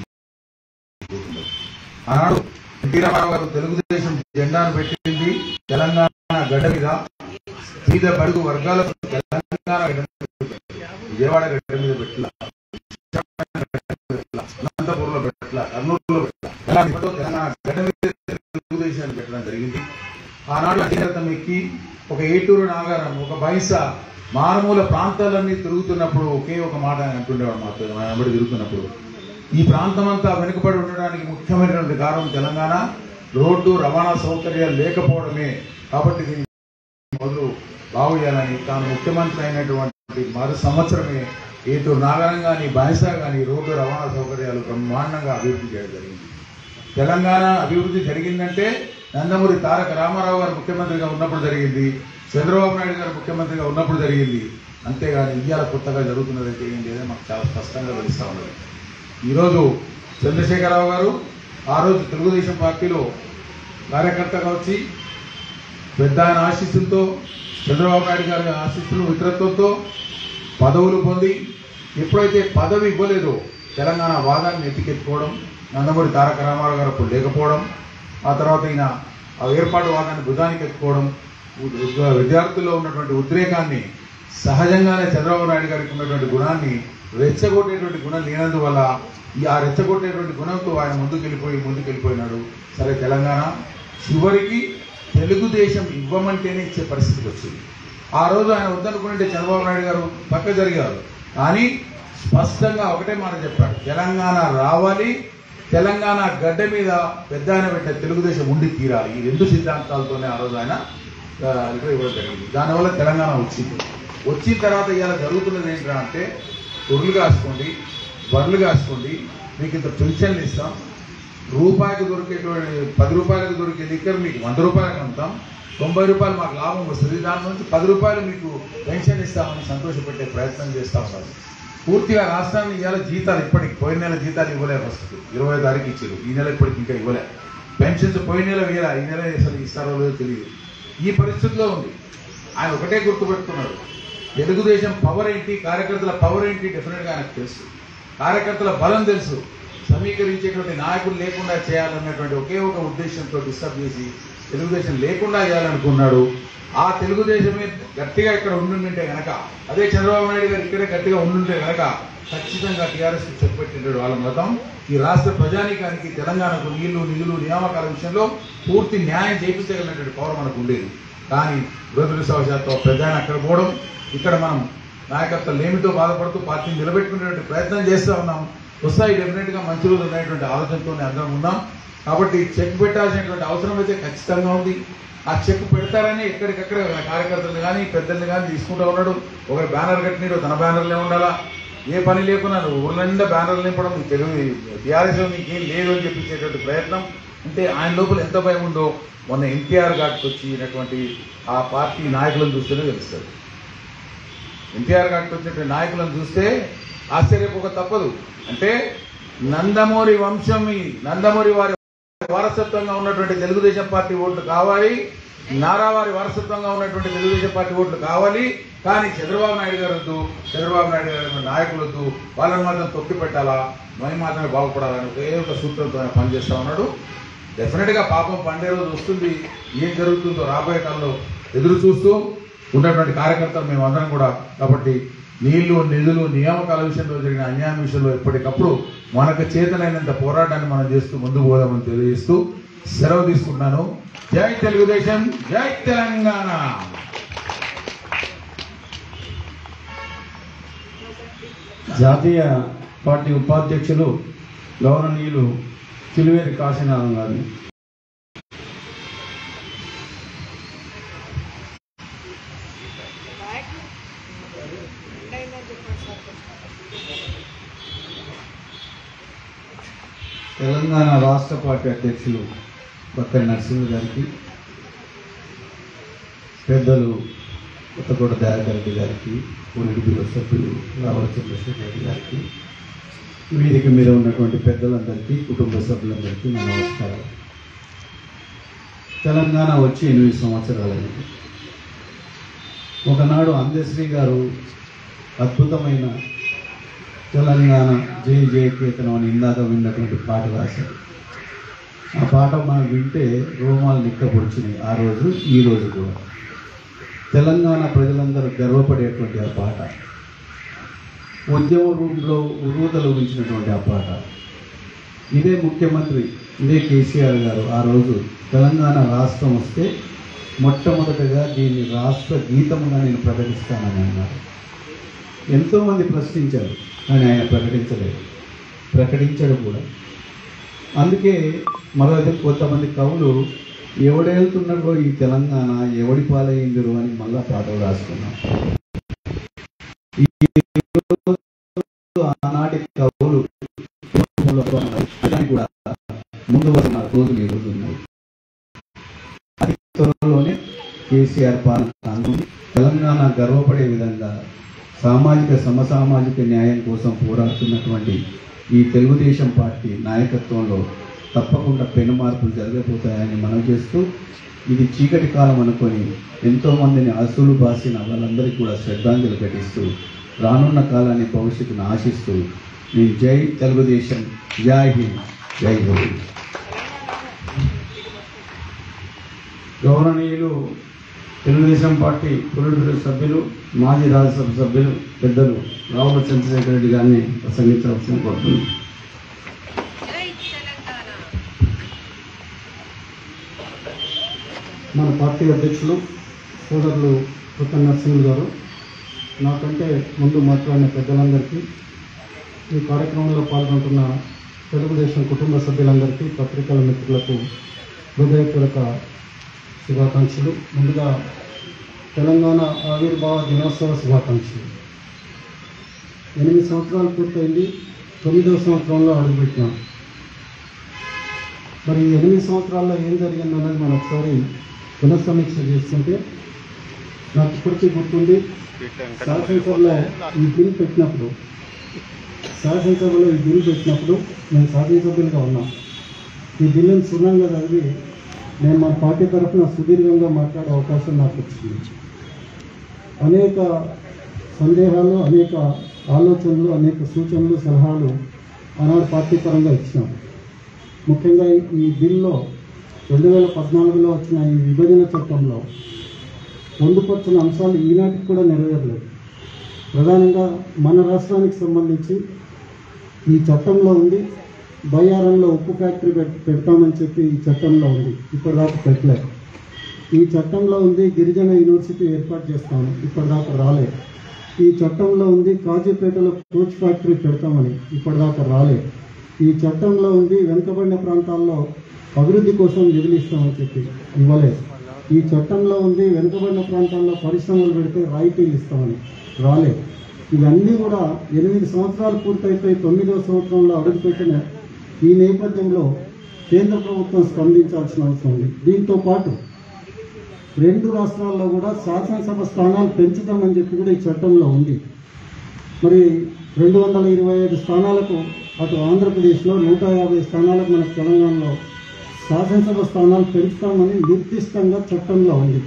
ఆనాడు ఎన్టీ రామారావు గారు తెలుగుదేశం జెండాను పెట్టింది తెలంగాణ గడ్డ మీద వివిధ బడుగు వర్గాలకు తెలంగాణ గడ్డ మీద పెట్టారు. విజయవాడ గడ్డ మీద పెట్టల అనంతపురంలో పెట్టల కర్నూలులో పెట్టల ఇలా ఇప్పుడు తెలంగాణ గడ్డ మీద తెలుగుదేశాన్ని పెట్టడం జరిగింది ఆనాడు అధికారం ఎక్కి ఒక ఏటూరు నాగారం ఒక బైస మారుమూల ప్రాంతాలన్నీ తిరుగుతున్నప్పుడు ఒకే ఒక మాట ఆయన అంటుండేవాడు మాతో ఆయన వెంబడి తిరుగుతున్నప్పుడు ఈ ప్రాంతం అంతా వెనుకబడి ఉండడానికి ముఖ్యమైనటువంటి కారణం తెలంగాణ రోడ్డు రవాణా సౌకర్యాలు లేకపోవడమే కాబట్టి దీన్ని మొదలు బాగు చేయాలని తాను ముఖ్యమంత్రి అయినటువంటి మరు సంవత్సరమే ఏటూరు నాగరం కానీ బానిసా కానీ రోడ్డు రవాణా సౌకర్యాలు బ్రహ్మాండంగా అభివృద్ధి చేయడం జరిగింది తెలంగాణ అభివృద్ధి జరిగిందంటే నందమూరి తారక రామారావు గారు ముఖ్యమంత్రిగా ఉన్నప్పుడు జరిగింది చంద్రబాబు నాయుడు గారు ముఖ్యమంత్రిగా ఉన్నప్పుడు జరిగింది అంతేగాని ఇవాళ కొత్తగా జరుగుతున్నదైతే ఏం లేదని మాకు చాలా స్పష్టంగా తెలుస్తా ఉన్నది ఈరోజు చంద్రశేఖరరావు గారు ఆ రోజు తెలుగుదేశం పార్టీలో కార్యకర్తగా వచ్చి పెద్ద ఆయన ఆశీస్సులతో చంద్రబాబు నాయుడు గారి ఆశీస్సులు మిత్రత్వంతో పదవులు పొంది ఎప్పుడైతే పదవి ఇవ్వలేదో తెలంగాణ వాదాన్ని ఎత్తికెత్తుకోవడం నందమూరి తారక రామారావు గారు అప్పుడు లేకపోవడం ఆ తర్వాత ఈయన ఆ ఏర్పాటు వాదాన్ని భుజానికి ఎత్తుకోవడం ఉ- ఉ- విద్యార్థుల్లో ఉన్నటువంటి ఉద్రేకాన్ని సహజంగానే చంద్రబాబు నాయుడు గారికి ఉన్నటువంటి గుణాన్ని రెచ్చగొట్టేటువంటి గుణం లేనందువల్ల ఈ ఆ రెచ్చగొట్టేటువంటి గుణంతో ఆయన ముందుకు వెళ్ళిపోయి ముందుకు వెళ్ళిపోయినాడు సరే తెలంగాణ చివరికి తెలుగుదేశం ఇవ్వమంటేనే ఇచ్చే పరిస్థితికి వచ్చింది ఆ రోజు ఆయన వద్దనుకుంటే చంద్రబాబు నాయుడు గారు పక్క జరిగారు కానీ స్పష్టంగా ఒకటే మాట చెప్పాడు తెలంగాణ రావాలి తెలంగాణ గడ్డ మీద పెద్ద ఆయన పెట్టే తెలుగుదేశం ఉండి తీరాలి ఈ రెండు సిద్ధాంతాలతోనే ఆ రోజు ఆయన ఆ, ఇక్కడ ఇవ్వడం జరిగింది దానివల్ల తెలంగాణ వచ్చింది వచ్చిన తర్వాత ఇవాళ జరుగుతున్నది ఏంటంటే అంటే గొర్రెలు కాసుకోండి బర్రెలు కాసుకోండి మీకు ఇంత పెన్షన్లు ఇస్తాం రూపాయికి దొరికేటువంటి పది రూపాయలకు దొరికే లిక్కర్ మీకు వంద రూపాయలకు అమ్ముతాం తొంభై రూపాయలు మాకు లాభం వస్తుంది దాని నుంచి పది రూపాయలు మీకు పెన్షన్ ఇస్తామని సంతోషపెట్టే ప్రయత్నం చేస్తా ఉన్నారు పూర్తిగా రాష్ట్రాన్ని ఇవాళ జీతాలు ఇప్పటికి పోయిన నెల జీతాలు ఇవ్వలేదు ఫస్ట్ ఇరవై తారీఖు ఇచ్చారు ఈ నెల ఇప్పటికి ఇంకా ఇవ్వలే పెన్షన్స్ పోయిన నెల వేయాల ఈ నెల అసలు ఇస్తారో లేదో తెలియదు ఈ పరిస్థితిలో ఉంది ఆయన ఒకటే గుర్తుపెట్టుకున్నాడు తెలుగుదేశం పవర్ ఏంటి కార్యకర్తల పవర్ ఏంటి డెఫినెట్గా ఆయనకు తెలుసు కార్యకర్తల బలం తెలుసు సమీకరించేటువంటి నాయకులు లేకుండా చేయాలన్నటువంటి ఒకే ఒక ఉద్దేశంతో డిస్టర్బ్ చేసి తెలుగుదేశం లేకుండా చేయాలనుకున్నాడు ఆ తెలుగుదేశమే గట్టిగా ఇక్కడ ఉండుంటే గనక అదే చంద్రబాబు నాయుడు గారు ఇక్కడే గట్టిగా ఉండుంటే గనక ఖచ్చితంగా టీఆర్ఎస్ చెప్పబెట్టినాడు వాళ్ళ మతం ఈ రాష్ట్ర ప్రజానీకానికి తెలంగాణకు నీళ్లు నిధులు నియామకాల విషయంలో పూర్తి న్యాయం చేయించగలిగినటువంటి పవర్ మనకు ఉండేది కానీ దురదృష్టవశాత్తు ప్రధాని అక్కడ పోవడం ఇక్కడ మనం నాయకత్వం లేమితో బాధపడుతూ పార్టీని నిలబెట్టుకునేటువంటి ప్రయత్నం చేస్తూ ఉన్నాం వస్తాయి డెఫినెట్ గా మంచి రోజులు అనేటువంటి ఆలోచనతోనే అందరం ఉన్నాం కాబట్టి చెక్ పెట్టాల్సినటువంటి అవసరం అయితే ఖచ్చితంగా ఉంది ఆ చెక్ పెడతారని ఎక్కడికక్కడ కార్యకర్తలు కానీ పెద్దల్ని కానీ తీసుకుంటూ ఉన్నాడు ఒకరు బ్యానర్ కట్టినాడు తన బ్యానర్లే ఉండాలా ఏ పని లేకున్నా నువ్వు ఊళ్ళ నిండా బ్యానర్లు నింపడం నీకు తెలుగు టీఆర్ఎస్ నీకేం లేదు అని చెప్పించేటువంటి ప్రయత్నం అంటే ఆయన లోపల ఎంత భయం ఉందో మొన్న ఎన్టీఆర్ ఘాట్కి వచ్చినటువంటి ఆ పార్టీ నాయకులను చూస్తేనే తెలుస్తుంది ఎన్టీఆర్ ఘాట్కి వచ్చినటువంటి నాయకులను చూస్తే ఆశ్చర్యపోక తప్పదు అంటే నందమూరి వంశం ఈ నందమూరి వారి వారసత్వంగా ఉన్నటువంటి తెలుగుదేశం పార్టీ ఓట్లు కావాలి నారావారి వారసత్వంగా ఉన్నటువంటి తెలుగుదేశం పార్టీ ఓట్లు కావాలి కానీ చంద్రబాబు నాయుడు గారు వద్దు చంద్రబాబు నాయుడు గారు నాయకులు వద్దు వాళ్ళని మాత్రం తొక్కి పెట్టాలా మేము మాత్రమే బాగుపడాలని ఒకే ఒక సూత్రంతో ఆయన పనిచేస్తా ఉన్నాడు డెఫినెట్ గా పాపం పండే రోజు వస్తుంది ఏం జరుగుతుందో రాబోయే కాలంలో ఎదురు చూస్తూ ఉన్నటువంటి కార్యకర్తలు మేమందరం కూడా కాబట్టి నీళ్లు నిధులు నియామకాల విషయంలో జరిగిన అన్యాయం విషయంలో ఎప్పటికప్పుడు మనకు చేతనైనంత పోరాటాన్ని మనం చేస్తూ ముందుకు పోదామని తెలియజేస్తూ సెలవు తీసుకుంటున్నాను జై తెలుగుదేశం జై తెలంగాణ జాతీయ పార్టీ ఉపాధ్యక్షులు గౌరవనీయులు చిలువేరి కాశీనాథం గారిని తెలంగాణ రాష్ట్ర పార్టీ అధ్యక్షులు కొత్త నరసింహ గారికి పెద్దలు కొత్తకోట దయాకర్ రెడ్డి గారికి పూనటి బ్యూరో సభ్యులు రావల చంద్రశేఖర్ రెడ్డి గారికి వేదిక మీద ఉన్నటువంటి పెద్దలందరికీ కుటుంబ సభ్యులందరికీ నా నమస్కారం తెలంగాణ వచ్చి ఎనిమిది సంవత్సరాలైంది ఒకనాడు అందశ్రీ గారు అద్భుతమైన తెలంగాణ జై జయ కేతనం అని ఇందాక విన్నటువంటి పాట రాశారు ఆ పాట మనం వింటే రోమాలు నిక్కపొడిచినాయి ఆ రోజు ఈ రోజు కూడా తెలంగాణ ప్రజలందరూ గర్వపడేటువంటి ఆ పాట ఉద్యమ రూపంలో ఉరుదలగించినటువంటి ఆ పాట ఇదే ముఖ్యమంత్రి ఇదే కేసీఆర్ గారు ఆ రోజు తెలంగాణ రాష్ట్రం వస్తే మొట్టమొదటగా దీన్ని రాష్ట్ర గీతముగా నేను ప్రకటిస్తానని అన్నారు ఎంతోమంది ప్రశ్నించారు కానీ ఆయన ప్రకటించలేదు ప్రకటించడు కూడా అందుకే మరో కొంతమంది కవులు ఎవడేళ్తున్నాడో ఈ తెలంగాణ ఎవడి పాలయ్యిందిరో అని మళ్ళా పాటలు రాసుకున్నాం ఈ రోజు ఆనాటి కవులు కూడా ముందు వస్తున్న రోజులు ఈ రోజు ఉన్నాయి అతి త్వరలోనే కేసీఆర్ పాలన కానుంది తెలంగాణ గర్వపడే విధంగా సామాజిక సమసామాజిక న్యాయం కోసం పోరాడుతున్నటువంటి ఈ తెలుగుదేశం పార్టీ నాయకత్వంలో తప్పకుండా పెను మార్పులు జరగబోతాయని మనం చేస్తూ ఇది చీకటి కాలం అనుకొని ఎంతో మందిని అసూలు బాసిన వాళ్ళందరికీ కూడా శ్రద్ధాంజలి ఘటిస్తూ రానున్న కాలాన్ని భవిష్యత్తును ఆశిస్తూ నేను జై తెలుగుదేశం జై హింద్ జై గురు గౌరవనీయులు తెలుగుదేశం పార్టీ పొలిటికల్ సభ్యులు మాజీ రాజ్యసభ సభ్యులు పెద్దలు రావుల చంద్రశేఖర్ రెడ్డి గారిని ప్రసంగించవలసిన కోరుతుంది మన పార్టీ అధ్యక్షులు సోదరులు కొత్త నరసింహులు గారు నాకంటే ముందు మాట్లాడిన పెద్దలందరికీ ఈ కార్యక్రమంలో పాల్గొంటున్న తెలుగుదేశం కుటుంబ సభ్యులందరికీ పత్రికల మిత్రులకు హృదయపూర్వక శుభాకాంక్షలు ముందుగా తెలంగాణ ఆవిర్భావ దినోత్సవ శుభాకాంక్షలు ఎనిమిది సంవత్సరాలు పూర్తయింది తొమ్మిదవ సంవత్సరంలో అడుగుపెట్టినాం మరి ఈ ఎనిమిది సంవత్సరాల్లో ఏం జరిగింది అన్నది మనం ఒకసారి పునఃసమీక్ష చేసుకుంటే నాకు ఇప్పటికీ గుర్తుంది శాసనసభలో ఈ బిల్ పెట్టినప్పుడు శాసనసభలో ఈ బిల్ పెట్టినప్పుడు నేను శాసనసభ్యులుగా ఉన్నాం ఈ బిల్లును క్షుణ్ణంగా చదివి నేను మా పార్టీ తరఫున సుదీర్ఘంగా మాట్లాడే అవకాశం నాకు వచ్చింది అనేక సందేహాలు అనేక ఆలోచనలు అనేక సూచనలు సలహాలు ఆనాడు పార్టీ పరంగా ఇచ్చినాం ముఖ్యంగా ఈ బిల్లో రెండు వేల పద్నాలుగులో వచ్చిన ఈ విభజన చట్టంలో పొందుపరిచిన అంశాలు ఈనాటికి కూడా నెరవేరలేదు ప్రధానంగా మన రాష్ట్రానికి సంబంధించి ఈ చట్టంలో ఉంది బయ్యారంలో ఉప్పు ఫ్యాక్టరీ పెట్ పెడతామని చెప్పి ఈ చట్టంలో ఉంది ఇప్పటిదాకా పెట్టలేదు ఈ చట్టంలో ఉంది గిరిజన యూనివర్సిటీ ఏర్పాటు చేస్తామని ఇప్పటిదాకా రాలేదు ఈ చట్టంలో ఉంది కాజీపేటలో కోచ్ ఫ్యాక్టరీ పెడతామని ఇప్పటిదాకా రాలేదు ఈ చట్టంలో ఉంది వెనుకబడిన ప్రాంతాల్లో అభివృద్ధి కోసం నిధులు ఇస్తామని చెప్పి ఇవ్వలేదు ఈ చట్టంలో ఉంది వెనుకబడిన ప్రాంతాల్లో పరిశ్రమలు పెడితే రాయితీలు ఇస్తామని రాలేదు ఇవన్నీ కూడా ఎనిమిది సంవత్సరాలు పూర్తయిపోయి తొమ్మిదవ సంవత్సరంలో అడుగుపెట్టిన ఈ నేపథ్యంలో కేంద్ర ప్రభుత్వం స్పందించాల్సిన అవసరం ఉంది దీంతో పాటు రెండు రాష్ట్రాల్లో కూడా శాసనసభ స్థానాలు పెంచుతామని చెప్పి కూడా ఈ చట్టంలో ఉంది మరి రెండు వందల ఇరవై ఐదు స్థానాలకు అటు ఆంధ్రప్రదేశ్లో నూట యాభై స్థానాలకు మనకు తెలంగాణలో శాసనసభ స్థానాలు పెంచుతామని నిర్దిష్టంగా చట్టంలో ఉంది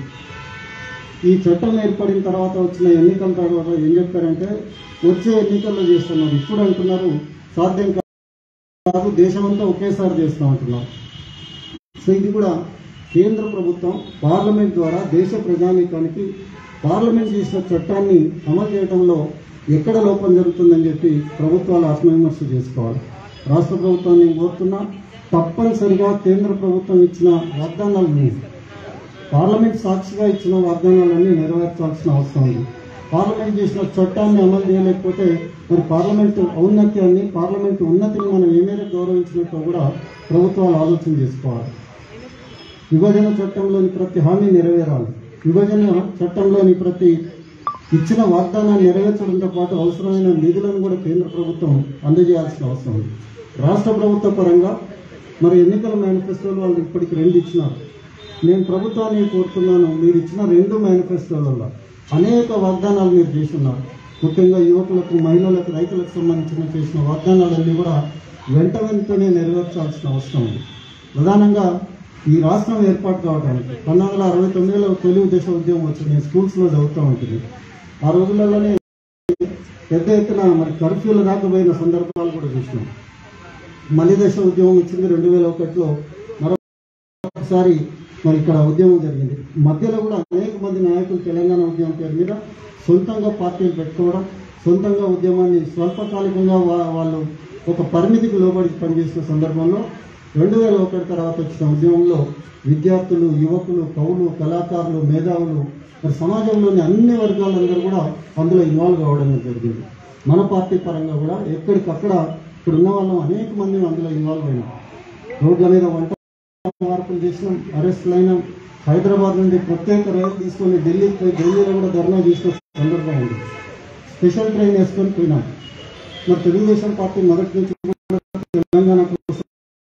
ఈ చట్టం ఏర్పడిన తర్వాత వచ్చిన ఎన్నికల తర్వాత ఏం చెప్పారంటే వచ్చే ఎన్నికల్లో చేస్తున్నారు ఇప్పుడు అంటున్నారు సాధ్యం కాదు దేశమంతా ఒకేసారి చేస్తాం అంటున్నారు సో ఇది కూడా కేంద్ర ప్రభుత్వం పార్లమెంట్ ద్వారా దేశ ప్రజానీకానికి పార్లమెంట్ చేసిన చట్టాన్ని అమలు చేయడంలో ఎక్కడ లోపం జరుగుతుందని చెప్పి ప్రభుత్వాలు ఆత్మవిమర్శ చేసుకోవాలి రాష్ట్ర ప్రభుత్వాన్ని నేను కోరుతున్నా తప్పనిసరిగా కేంద్ర ప్రభుత్వం ఇచ్చిన వాగ్దానాలను పార్లమెంట్ సాక్షిగా ఇచ్చిన వాగ్దానాలన్నీ నెరవేర్చాల్సిన అవసరం ఉంది పార్లమెంట్ చేసిన చట్టాన్ని అమలు చేయలేకపోతే మరి పార్లమెంట్ ఔన్నత్యాన్ని పార్లమెంట్ ఉన్నతిని మనం ఏ మేరకు గౌరవించినట్టు కూడా ప్రభుత్వాలు ఆలోచన చేసుకోవాలి విభజన చట్టంలోని ప్రతి హామీ నెరవేరాలి విభజన చట్టంలోని ప్రతి ఇచ్చిన వాగ్దానాన్ని నెరవేర్చడంతో పాటు అవసరమైన నిధులను కూడా కేంద్ర ప్రభుత్వం అందజేయాల్సిన అవసరం ఉంది రాష్ట్ర ప్రభుత్వ పరంగా మరి ఎన్నికల మేనిఫెస్టోలు వాళ్ళు ఇప్పటికి రెండు ఇచ్చినారు నేను ప్రభుత్వాన్ని కోరుతున్నాను మీరు ఇచ్చిన రెండు మేనిఫెస్టోలలో అనేక వాగ్దానాలు మీరు చేస్తున్నారు ముఖ్యంగా యువకులకు మహిళలకు రైతులకు సంబంధించిన చేసిన వాగ్దానాలన్నీ కూడా వెంట వెంటనే నెరవేర్చాల్సిన అవసరం ఉంది ప్రధానంగా ఈ రాష్ట్రం ఏర్పాటు కావడానికి పంతొమ్మిది వందల అరవై తొమ్మిదిలో తెలుగు దేశ ఉద్యమం వచ్చింది నేను స్కూల్స్లో చదువుతూ ఉంటుంది ఆ రోజులలోనే పెద్ద ఎత్తున మరి కర్ఫ్యూలు రాకపోయిన సందర్భాలు కూడా చూసినాం మలి దశ ఉద్యమం వచ్చింది రెండు వేల ఒకటిలో మరొకసారి మరి ఇక్కడ ఉద్యమం జరిగింది మధ్యలో కూడా అనేక మంది నాయకులు తెలంగాణ ఉద్యమం పేరు మీద సొంతంగా పార్టీలు పెట్టుకోవడం సొంతంగా ఉద్యమాన్ని స్వల్పకాలికంగా వా- వాళ్ళు ఒక పరిమితికి లోబడి పనిచేసిన సందర్భంలో రెండు వేల ఒకటి తర్వాత వచ్చిన ఉద్యమంలో విద్యార్థులు యువకులు కవులు కళాకారులు మేధావులు మరి సమాజంలోని అన్ని వర్గాలందరూ కూడా అందులో ఇన్వాల్వ్ కావడం జరిగింది మన పార్టీ పరంగా కూడా ఎక్కడికక్కడ ఇక్కడ ఉన్న వాళ్ళం అనేక మంది అందులో ఇన్వాల్వ్ అయినాం రోడ్ల మీద వంట మార్పులు చేసినాం అరెస్టులు అయినాం హైదరాబాద్ నుండి ప్రత్యేక రైలు తీసుకొని ఢిల్లీకి పోయి ఢిల్లీలో కూడా ధర్నా చేసిన సందర్భం ఉంది స్పెషల్ ట్రైన్ వేసుకొని పోయినాం మరి తెలుగుదేశం పార్టీ మొదటి నుంచి కూడా తెలంగాణ కోసం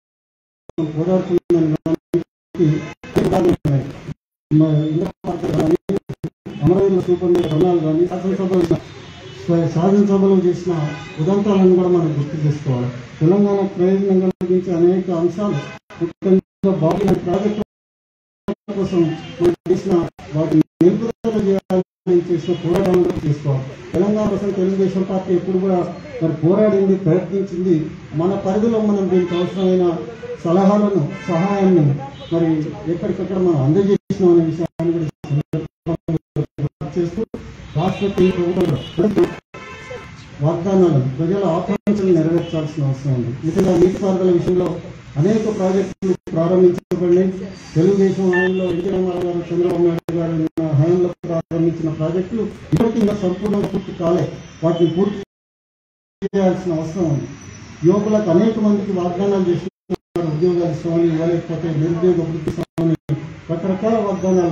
పోరాడుతుందని దానికి ఉదాహరణలు ఉన్నాయి. మరి ఇందిరా పార్టీ కానీ అమరావతిలో చూపొందే ధర్నాలు కానీ శాసనసభలో శా- శాసనసభలో చేసిన ఉదంతాలను కూడా మనం గుర్తు చేసుకోవాలి తెలంగాణ ప్రయోజనం కలిగించే అనేక అంశాలు ముఖ్యంగా బాబు ప్రాజెక్టు కోసం మనం చేసిన వాటిని నిలుపుదల చేయాలని చేసిన పోరాటాలను కూడా చేసుకోవాలి తెలంగాణ కోసం తెలుగుదేశం పార్టీ ఎప్పుడు కూడా మరి పోరాడింది ప్రయత్నించింది మన పరిధిలో మనం దీనికి అవసరమైన సలహాలను సహాయాన్ని మరి ఎక్కడికక్కడ మనం అందజేసినాం అనే విషయాన్ని కూడా ఈ సందర్భంగా గుర్తు చేస్తూ రాష్ట్ర కేంద్ర ప్రభుత్వం వాగ్దానాలను ప్రజల ఆకాంక్షలు నెరవేర్చాల్సిన అవసరం ఉంది ముఖ్యంగా నీటిపారుదల విషయంలో అనేక ప్రాజెక్టులు ప్రారంభించబడినాయి తెలుగుదేశం హయాంలో ఎన్టీ రామారావు గారు చంద్రబాబు నాయుడు గారు ఉన్న హయాంలో ప్రారంభించిన ప్రాజెక్టులు ఇప్పటికీ ఇంకా సంపూర్ణంగా పూర్తి కాలే వాటిని పూర్తి చేయాల్సిన అవసరం ఉంది యువకులకు అనేక మందికి వాగ్దానాలు చేస్తున్నారు ఉద్యోగాలు ఇస్తామని ఇవ్వలేకపోతే నిరుద్యోగ వృత్తి ఇస్తామని రకరకాల వాగ్దానాలు ఉన్నాయి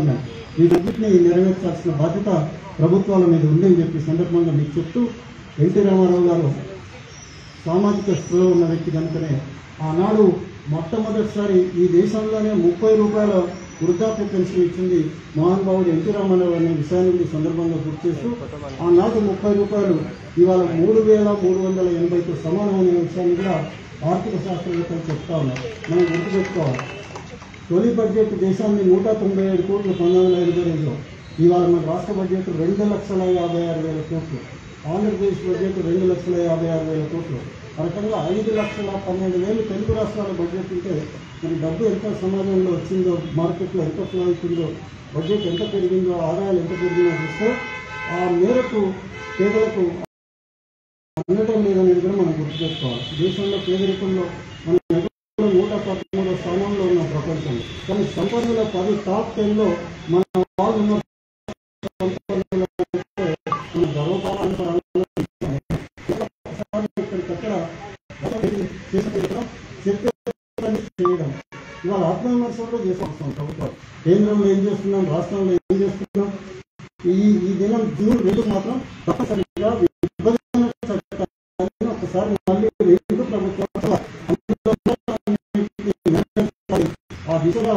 వీటన్నిటిని నెరవేర్చాల్సిన బాధ్యత ప్రభుత్వాల మీద ఉందని చెప్పి సందర్భంగా మీకు చెప్తూ ఎన్టీ రామారావు గారు సామాజిక స్పృహ ఉన్న వ్యక్తి కనుకనే ఆనాడు మొట్టమొదటిసారి ఈ దేశంలోనే ముప్పై రూపాయల వృద్ధాప్య పెన్షన్ ఇచ్చింది మహానుభావుడు ఎన్టీ రామారావు అనే విషయాన్ని ఈ సందర్భంగా గుర్తు చేస్తూ ఆనాడు ముప్పై రూపాయలు ఇవాళ మూడు వేల మూడు వందల ఎనభైతో సమానమైన విషయాన్ని కూడా ఆర్థిక శాస్త్రవేత్తలు చెప్తా ఉన్నారు మనం గుర్తుపెట్టుకోవాలి తొలి బడ్జెట్ దేశాన్ని నూట తొంభై ఏడు కోట్లు పంతొమ్మిది వందల ఎనభై రెండులో ఇవాళ మన రాష్ట్ర బడ్జెట్ రెండు లక్షల యాభై ఆరు వేల కోట్లు ఆంధ్రప్రదేశ్ బడ్జెట్ రెండు లక్షల యాభై ఆరు వేల కోట్లు ఆ రకంగా ఐదు లక్షల పన్నెండు వేలు తెలుగు రాష్ట్రాల బడ్జెట్ ఉంటే మరి డబ్బు ఎంత సమాజంలో వచ్చిందో మార్కెట్లో ఎంత ఫ్లో అవుతుందో బడ్జెట్ ఎంత పెరిగిందో ఆదాయాలు ఎంత పెరిగిందో చూస్తే ఆ మేరకు పేదలకు అందటం లేదనేది కూడా మనం గుర్తుపెట్టుకోవాలి దేశంలో పేదరికంలో మన నగరంలో నూట పదమూడో స్థానంలో ఉన్న ప్రపంచం కానీ సంపన్నుల పది టాప్ టెన్లో మన వాళ్ళు ఉన్న సంపన్నుల అంటే మన గర్వకారణాలు ఇక్కడికక్కడ చేసిన చెప్పేదాన్ని చేయడం ఇవాళ ఆత్మవిమర్శ కూడా చేసుకోవస్తాం ప్రభుత్వం కేంద్రంలో ఏం చేస్తున్నాం రాష్ట్రంలో ఏం చేస్తున్నాం ఈ ఈ దినం జూన్ రెండు మాత్రం తప్పనిసరిగా విభజన చట్టాన్ని ఒకసారి మళ్ళీ రెండు ప్రభుత్వాలు ఆ దిశగా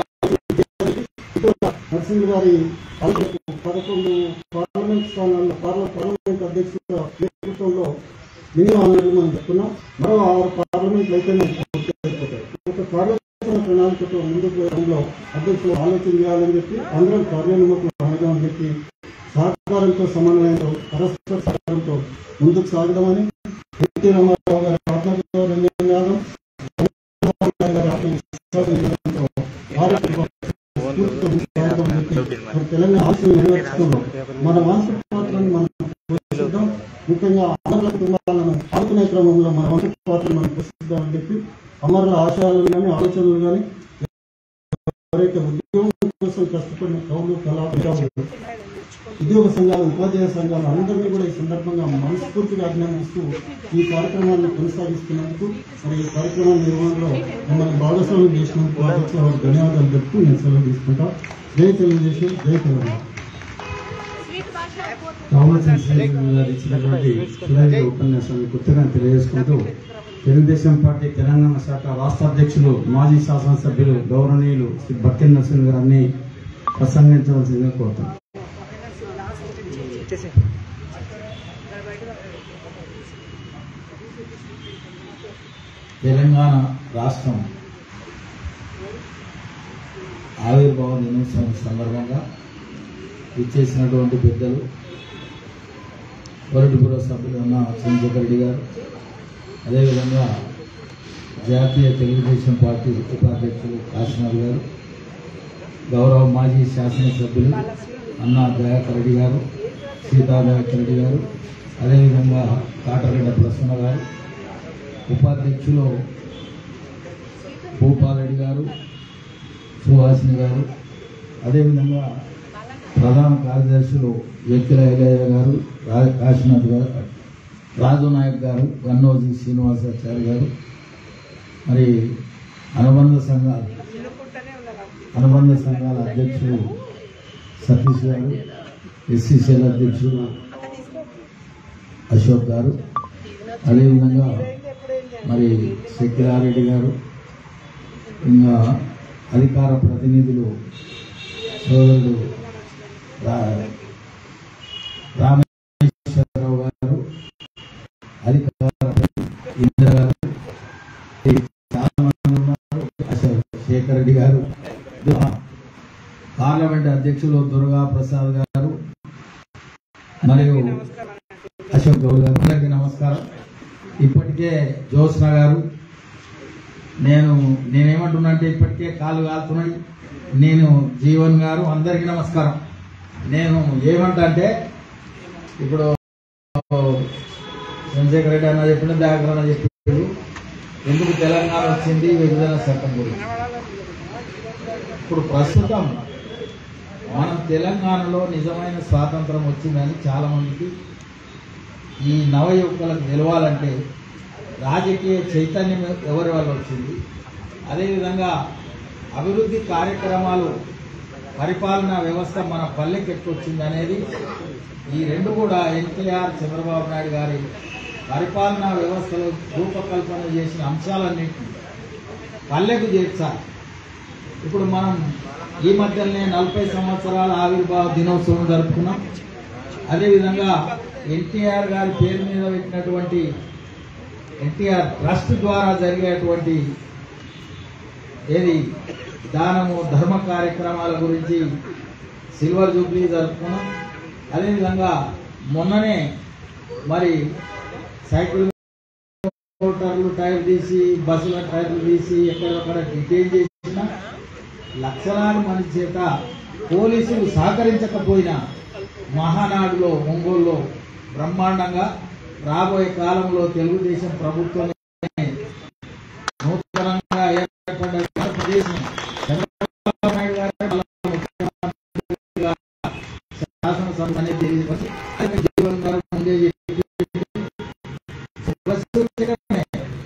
నరసింహ గారి పదకొండు పార్లమెంట్ స్థానాల్లో పార్ల- పార్లమెంట్ అధ్యక్షుల నేతృత్వంలో మినిమం అనేది మనం చెప్తున్నాం మరో ఆరు పార్లమెంట్లు అయితే పూర్తి అయిపోతాయి ఒక కార్యాచరణ ప్రణాళికతో ముందుకు వెళ్ళడంలో అధ్యక్షులు ఆలోచన చేయాలని చెప్పి అందరం కార్యోన్ముఖులు అనగామని చెప్పి సహకారంతో సమన్వయంతో పరస్పర సహకారంతో ముందుకు సాగదామని ఎన్టీ రామారావు గారి ఆత్మగౌరవ నినాదం చంద్రబాబు నాయుడు గారి ఆత్మవిశ్వాసం నినాదంతో భారత స్ఫూర్తితో ముందుకు సాగదామని చెప్పి మరి తెలంగాణ ఆశయం నెరవేర్చుకుందాం మన మానసిక పాత్రను మనం పోషిద్దాం ముఖ్యంగా అమరుల కుటుంబాలను ఆదుకునే క్రమంలో మన వంశ పాత్రను మనం పోషిద్దామని చెప్పి అమరుల ఆశయాలను కానీ ఆలోచనలు కానీ ఎవరైతే ఉద్యోగం కోసం కష్టపడిన కవులు కళాకారులు ఉద్యోగ సంఘాలు ఉపాధ్యాయ సంఘాలు అందరినీ కూడా ఈ సందర్భంగా మనస్ఫూర్తిగా అభినందిస్తూ ఈ కార్యక్రమాన్ని కొనసాగిస్తున్నందుకు మరి ఈ కార్యక్రమం నిర్వహణలో మమ్మల్ని భాగస్వామ్యం చేసినందుకు అధ్యక్షుల వారికి ధన్యవాదాలు చెప్తూ నేను సెలవు తీసుకుంటా జై తెలుగుదేశం జై తెలంగాణ కామన్ గారు ఇచ్చినటువంటి సుదీర్ఘ ఉపన్యాసాన్ని గుర్తుగా తెలియజేసుకుంటూ తెలుగుదేశం పార్టీ తెలంగాణ శాఖ రాష్ట్ర అధ్యక్షులు మాజీ శాసనసభ్యులు గౌరవనీయులు శ్రీ బక్కి నరసింహ గారిని ప్రసంగించవలసిందిగా కోరుతాం తెలంగాణ రాష్ట్రం ఆవిర్భావ దినోత్సవం సందర్భంగా ఇచ్చేసినటువంటి పెద్దలు పొలిట్ బ్యూరో సభ్యులు ఉన్న చంద్రశేఖర్ రెడ్డి గారు అదేవిధంగా జాతీయ తెలుగుదేశం పార్టీ ఉపాధ్యక్షులు కాశీనాథ్ గారు గౌరవ మాజీ శాసనసభ్యులు అన్నా దయాకర్ రెడ్డి గారు సీతా దయాకర్ రెడ్డి గారు అదేవిధంగా కాటరగడ్డ ప్రసన్న గారు ఉపాధ్యక్షులు భూపాలరెడ్డి గారు సుహాసిని గారు అదేవిధంగా ప్రధాన కార్యదర్శులు వ్యక్తుల ఎలయ్య గారు రా- కాశీనాథ్ గారు రాజు నాయక్ గారు గన్నోజీ శ్రీనివాసాచారి గారు మరి అనుబంధ సంఘాలు అనుబంధ సంఘాల అధ్యక్షులు సతీష్ గారు ఎస్సీసీఎల్ అధ్యక్షులు అశోక్ గారు అదేవిధంగా మరి శక్తిరారెడ్డి గారు ఇంకా అధికార ప్రతినిధులు సోదరుడు రా- రామేశ్వరరావు గారు అధికార ప్రతినిధి ఇంద్ర గారు చాలా మంది ఉన్నారు అశోక్ శేఖర్ రెడ్డి గారు పార్లమెంట్ అధ్యక్షులు దుర్గా ప్రసాద్ గారు మరియు అశోక్ గౌడ్ గారు అందరికీ నమస్కారం ఇప్పటికే జ్యోత్స్న గారు నేను నేనేమంటున్నా అంటే ఇప్పటికే కాలు కాలుతున్నాయి నేను జీవన్ గారు అందరికీ నమస్కారం నేను ఏమంటా అంటే ఇప్పుడు చంద్రశేఖర్ రెడ్డి అన్న చెప్పిన దాగర్ అన్న చెప్పాడు ఎందుకు తెలంగాణ వచ్చింది విభజన చట్టం గురించి ఇప్పుడు ప్రస్తుతం మనం తెలంగాణలో నిజమైన స్వాతంత్రం వచ్చిందని చాలా మందికి ఈ నవయువకులకు నిలవాలంటే రాజకీయ చైతన్యం ఎవరి వల్ల వచ్చింది అదేవిధంగా అభివృద్ధి కార్యక్రమాలు పరిపాలనా వ్యవస్థ మన పల్లెకి ఎట్లొచ్చింది అనేది ఈ రెండు కూడా ఎన్టీఆర్ చంద్రబాబు నాయుడు గారి పరిపాలనా వ్యవస్థలో రూపకల్పన చేసిన అంశాలన్నింటినీ పల్లెకు చేర్చాలి ఇప్పుడు మనం ఈ మధ్యనే నలభై సంవత్సరాల ఆవిర్భావ దినోత్సవం జరుపుకున్నాం అదేవిధంగా ఎన్టీఆర్ గారి పేరు మీద పెట్టినటువంటి ఎన్టీఆర్ ట్రస్ట్ ద్వారా జరిగేటువంటి ఏది దానము ధర్మ కార్యక్రమాల గురించి సిల్వర్ జూబ్లీ జరుపుకున్నాం అదేవిధంగా మొన్ననే మరి సైకిల్ మోటార్లు టైర్ తీసి బస్సుల టైర్లు తీసి ఎక్కడెక్కడ డిటైన్ చేసిన లక్షలాది మంది చేత పోలీసులు సహకరించకపోయినా మహానాడులో ఒంగోలులో బ్రహ్మాండంగా రాబోయే కాలంలో తెలుగుదేశం ప్రభుత్వం నూతనంగా ఏర్పడ్డ ఆంధ్రప్రదేశ్ చంద్రబాబు నాయుడు గారు మళ్ళా ముఖ్యమంత్రిగా శాసనసభ అనేది తెలియదు ఆయన జీవన్ గారు ముందే చెప్పి ప్రస్తుతమే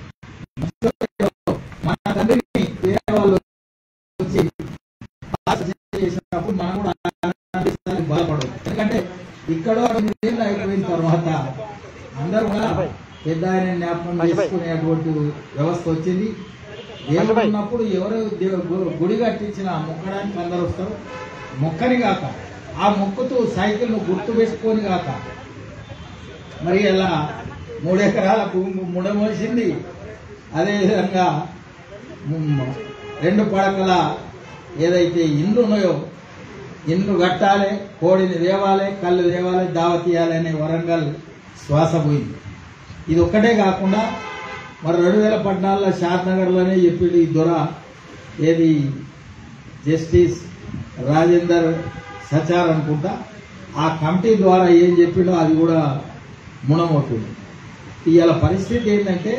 మన తండ్రిని వేరే వాళ్ళు వచ్చి ఆశ చేసినప్పుడు మనం కూడా ఆనందిస్తానికి బాధపడదు ఎందుకంటే ఇక్కడ ఎనిమిదేళ్ళు అయిపోయిన తర్వాత అందరూ కూడా పెద్ద ఆయన జ్ఞాపకం చేసుకునేటువంటి వ్యవస్థ వచ్చింది దేవుడు ఉన్నప్పుడు ఎవరు దేవు- గు- గుడి కట్టించిన మొక్కడానికి అందరూ వస్తారు మొక్కని కాక ఆ మొక్కుతూ సైకిల్ ను గుర్తు పెట్టుకొని కాక మరి అలా మూడు ఎకరాల భూమి ముడమోసింది అదేవిధంగా ము- రెండు పడకల ఏదైతే ఇండ్లు ఉన్నాయో ఇండ్లు కట్టాలి కోడిని దేవాలి కళ్ళు దేవాలి దావతీయాలి అనే వరంగల్ శ్వాస పోయింది ఇది ఒక్కటే కాకుండా మరి రెండు వేల పద్నాలుగులో షాద్నగర్లోనే చెప్పిండు ఈ దొర ఏది జస్టిస్ రాజేందర్ సచార్ అనుకుంటా ఆ కమిటీ ద్వారా ఏం చెప్పిండో అది కూడా మునమవుతుంది ఇవాళ పరిస్థితి ఏంటంటే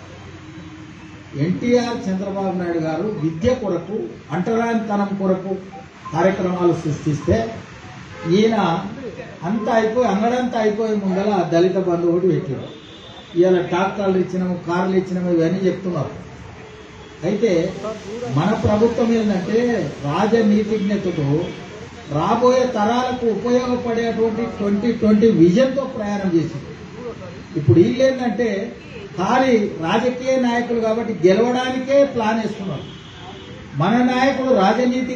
ఎన్టీఆర్ చంద్రబాబు నాయుడు గారు విద్య కొరకు అంటరానితనం కొరకు కార్యక్రమాలు సృష్టిస్తే ఈయన అంతా అయిపోయి అంగడంతా అయిపోయే ముందల దళిత బంధు ఒకటి పెట్టాడు ఇవాళ ట్రాక్టర్లు ఇచ్చినాము కార్లు ఇచ్చినాము ఇవన్నీ చెప్తున్నారు అయితే మన ప్రభుత్వం ఏంటంటే రాజనీతిజ్ఞతతో రాబోయే తరాలకు ఉపయోగపడేటువంటి ట్వంటీ ట్వంటీ విజన్తో ప్రయాణం చేసింది ఇప్పుడు వీళ్ళు ఏంటంటే ఖాళీ రాజకీయ నాయకులు కాబట్టి గెలవడానికే ప్లాన్ వేస్తున్నారు మన నాయకులు రాజనీతి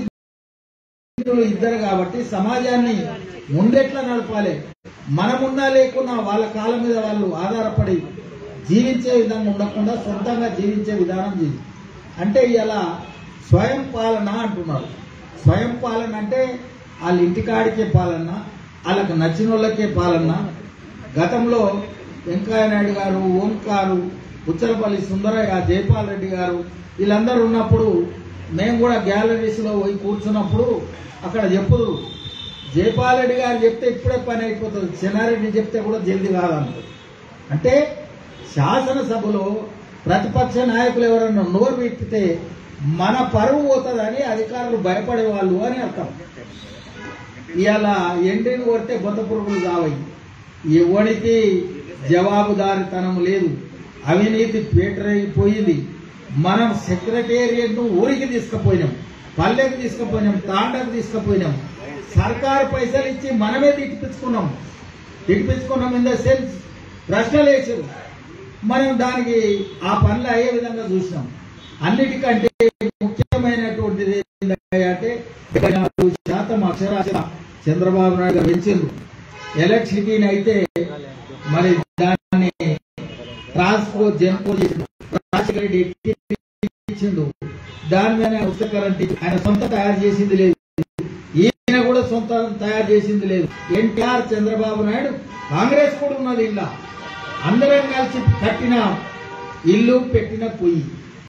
ఇద్దరు కాబట్టి సమాజాన్ని ముందెట్లా నడపాలి మనమున్నా లేకున్నా వాళ్ళ కాలం మీద వాళ్ళు ఆధారపడి జీవించే విధంగా ఉండకుండా సొంతంగా జీవించే విధానం చేసి అంటే ఇలా స్వయం పాలన అంటున్నారు స్వయం పాలన అంటే వాళ్ళ ఇంటికాడికే పాలన వాళ్ళకి నచ్చిన వాళ్ళకే పాలన గతంలో వెంకయ్య నాయుడు గారు ఓంకారు ఉచ్చరపల్లి సుందరయ్య జైపాల్ రెడ్డి గారు వీళ్ళందరూ ఉన్నప్పుడు మేము కూడా గ్యాలరీస్ లో పోయి కూర్చున్నప్పుడు అక్కడ చెప్పుదు జైపాల్ రెడ్డి గారు చెప్తే ఇప్పుడే పని అయిపోతుంది చెన్నారెడ్డి చెప్తే కూడా జల్ది కాదన్నారు అంటే శాసనసభలో ప్రతిపక్ష నాయకులు ఎవరన్నా నోరు విప్పితే మన పరువు పోతుందని అధికారులు భయపడే వాళ్ళు అని అర్థం ఇవాళ ఎండిని కొడితే బొత్త పురుగులు కావయి ఎవరికి జవాబుదారితనం లేదు అవినీతి పేటరైపోయింది మనం సెక్రటేరియట్ ను ఊరికి తీసుకుపోయినాం పల్లెకి తీసుకుపోయినాం తాండకు తీసుకుపోయినాం సర్కారు పైసలు ఇచ్చి మనమే తిట్టిపించుకున్నాం తిట్టిపించుకున్నాం ఇన్ ద సెన్స్ ప్రశ్నలు వేసారు మనం దానికి ఆ పనులు అయ్యే విధంగా చూసినాం అన్నిటికంటే ముఖ్యమైనటువంటిది ఏంటంటే ఇరవై నాలుగు శాతం అక్షరాస్యత చంద్రబాబు నాయుడు గారు పెంచిండు ఎలక్ట్రిసిటీని అయితే మరి దాన్ని ట్రాన్స్పోర్ట్ జెన్కో చేసిండు రాజశేఖర రెడ్డి ఇచ్చిండు దాని మీద ఉచిత కరెంట్ ఇచ్చిండు. ఆయన సొంత తయారు చేసింది లేదు ఈయన కూడా సొంత తయారు చేసింది లేదు ఎన్టీఆర్ చంద్రబాబు నాయుడు కాంగ్రెస్ కూడా ఉన్నది ఇలా అందరం కలిసి కట్టిన ఇల్లు పెట్టిన పొయ్యి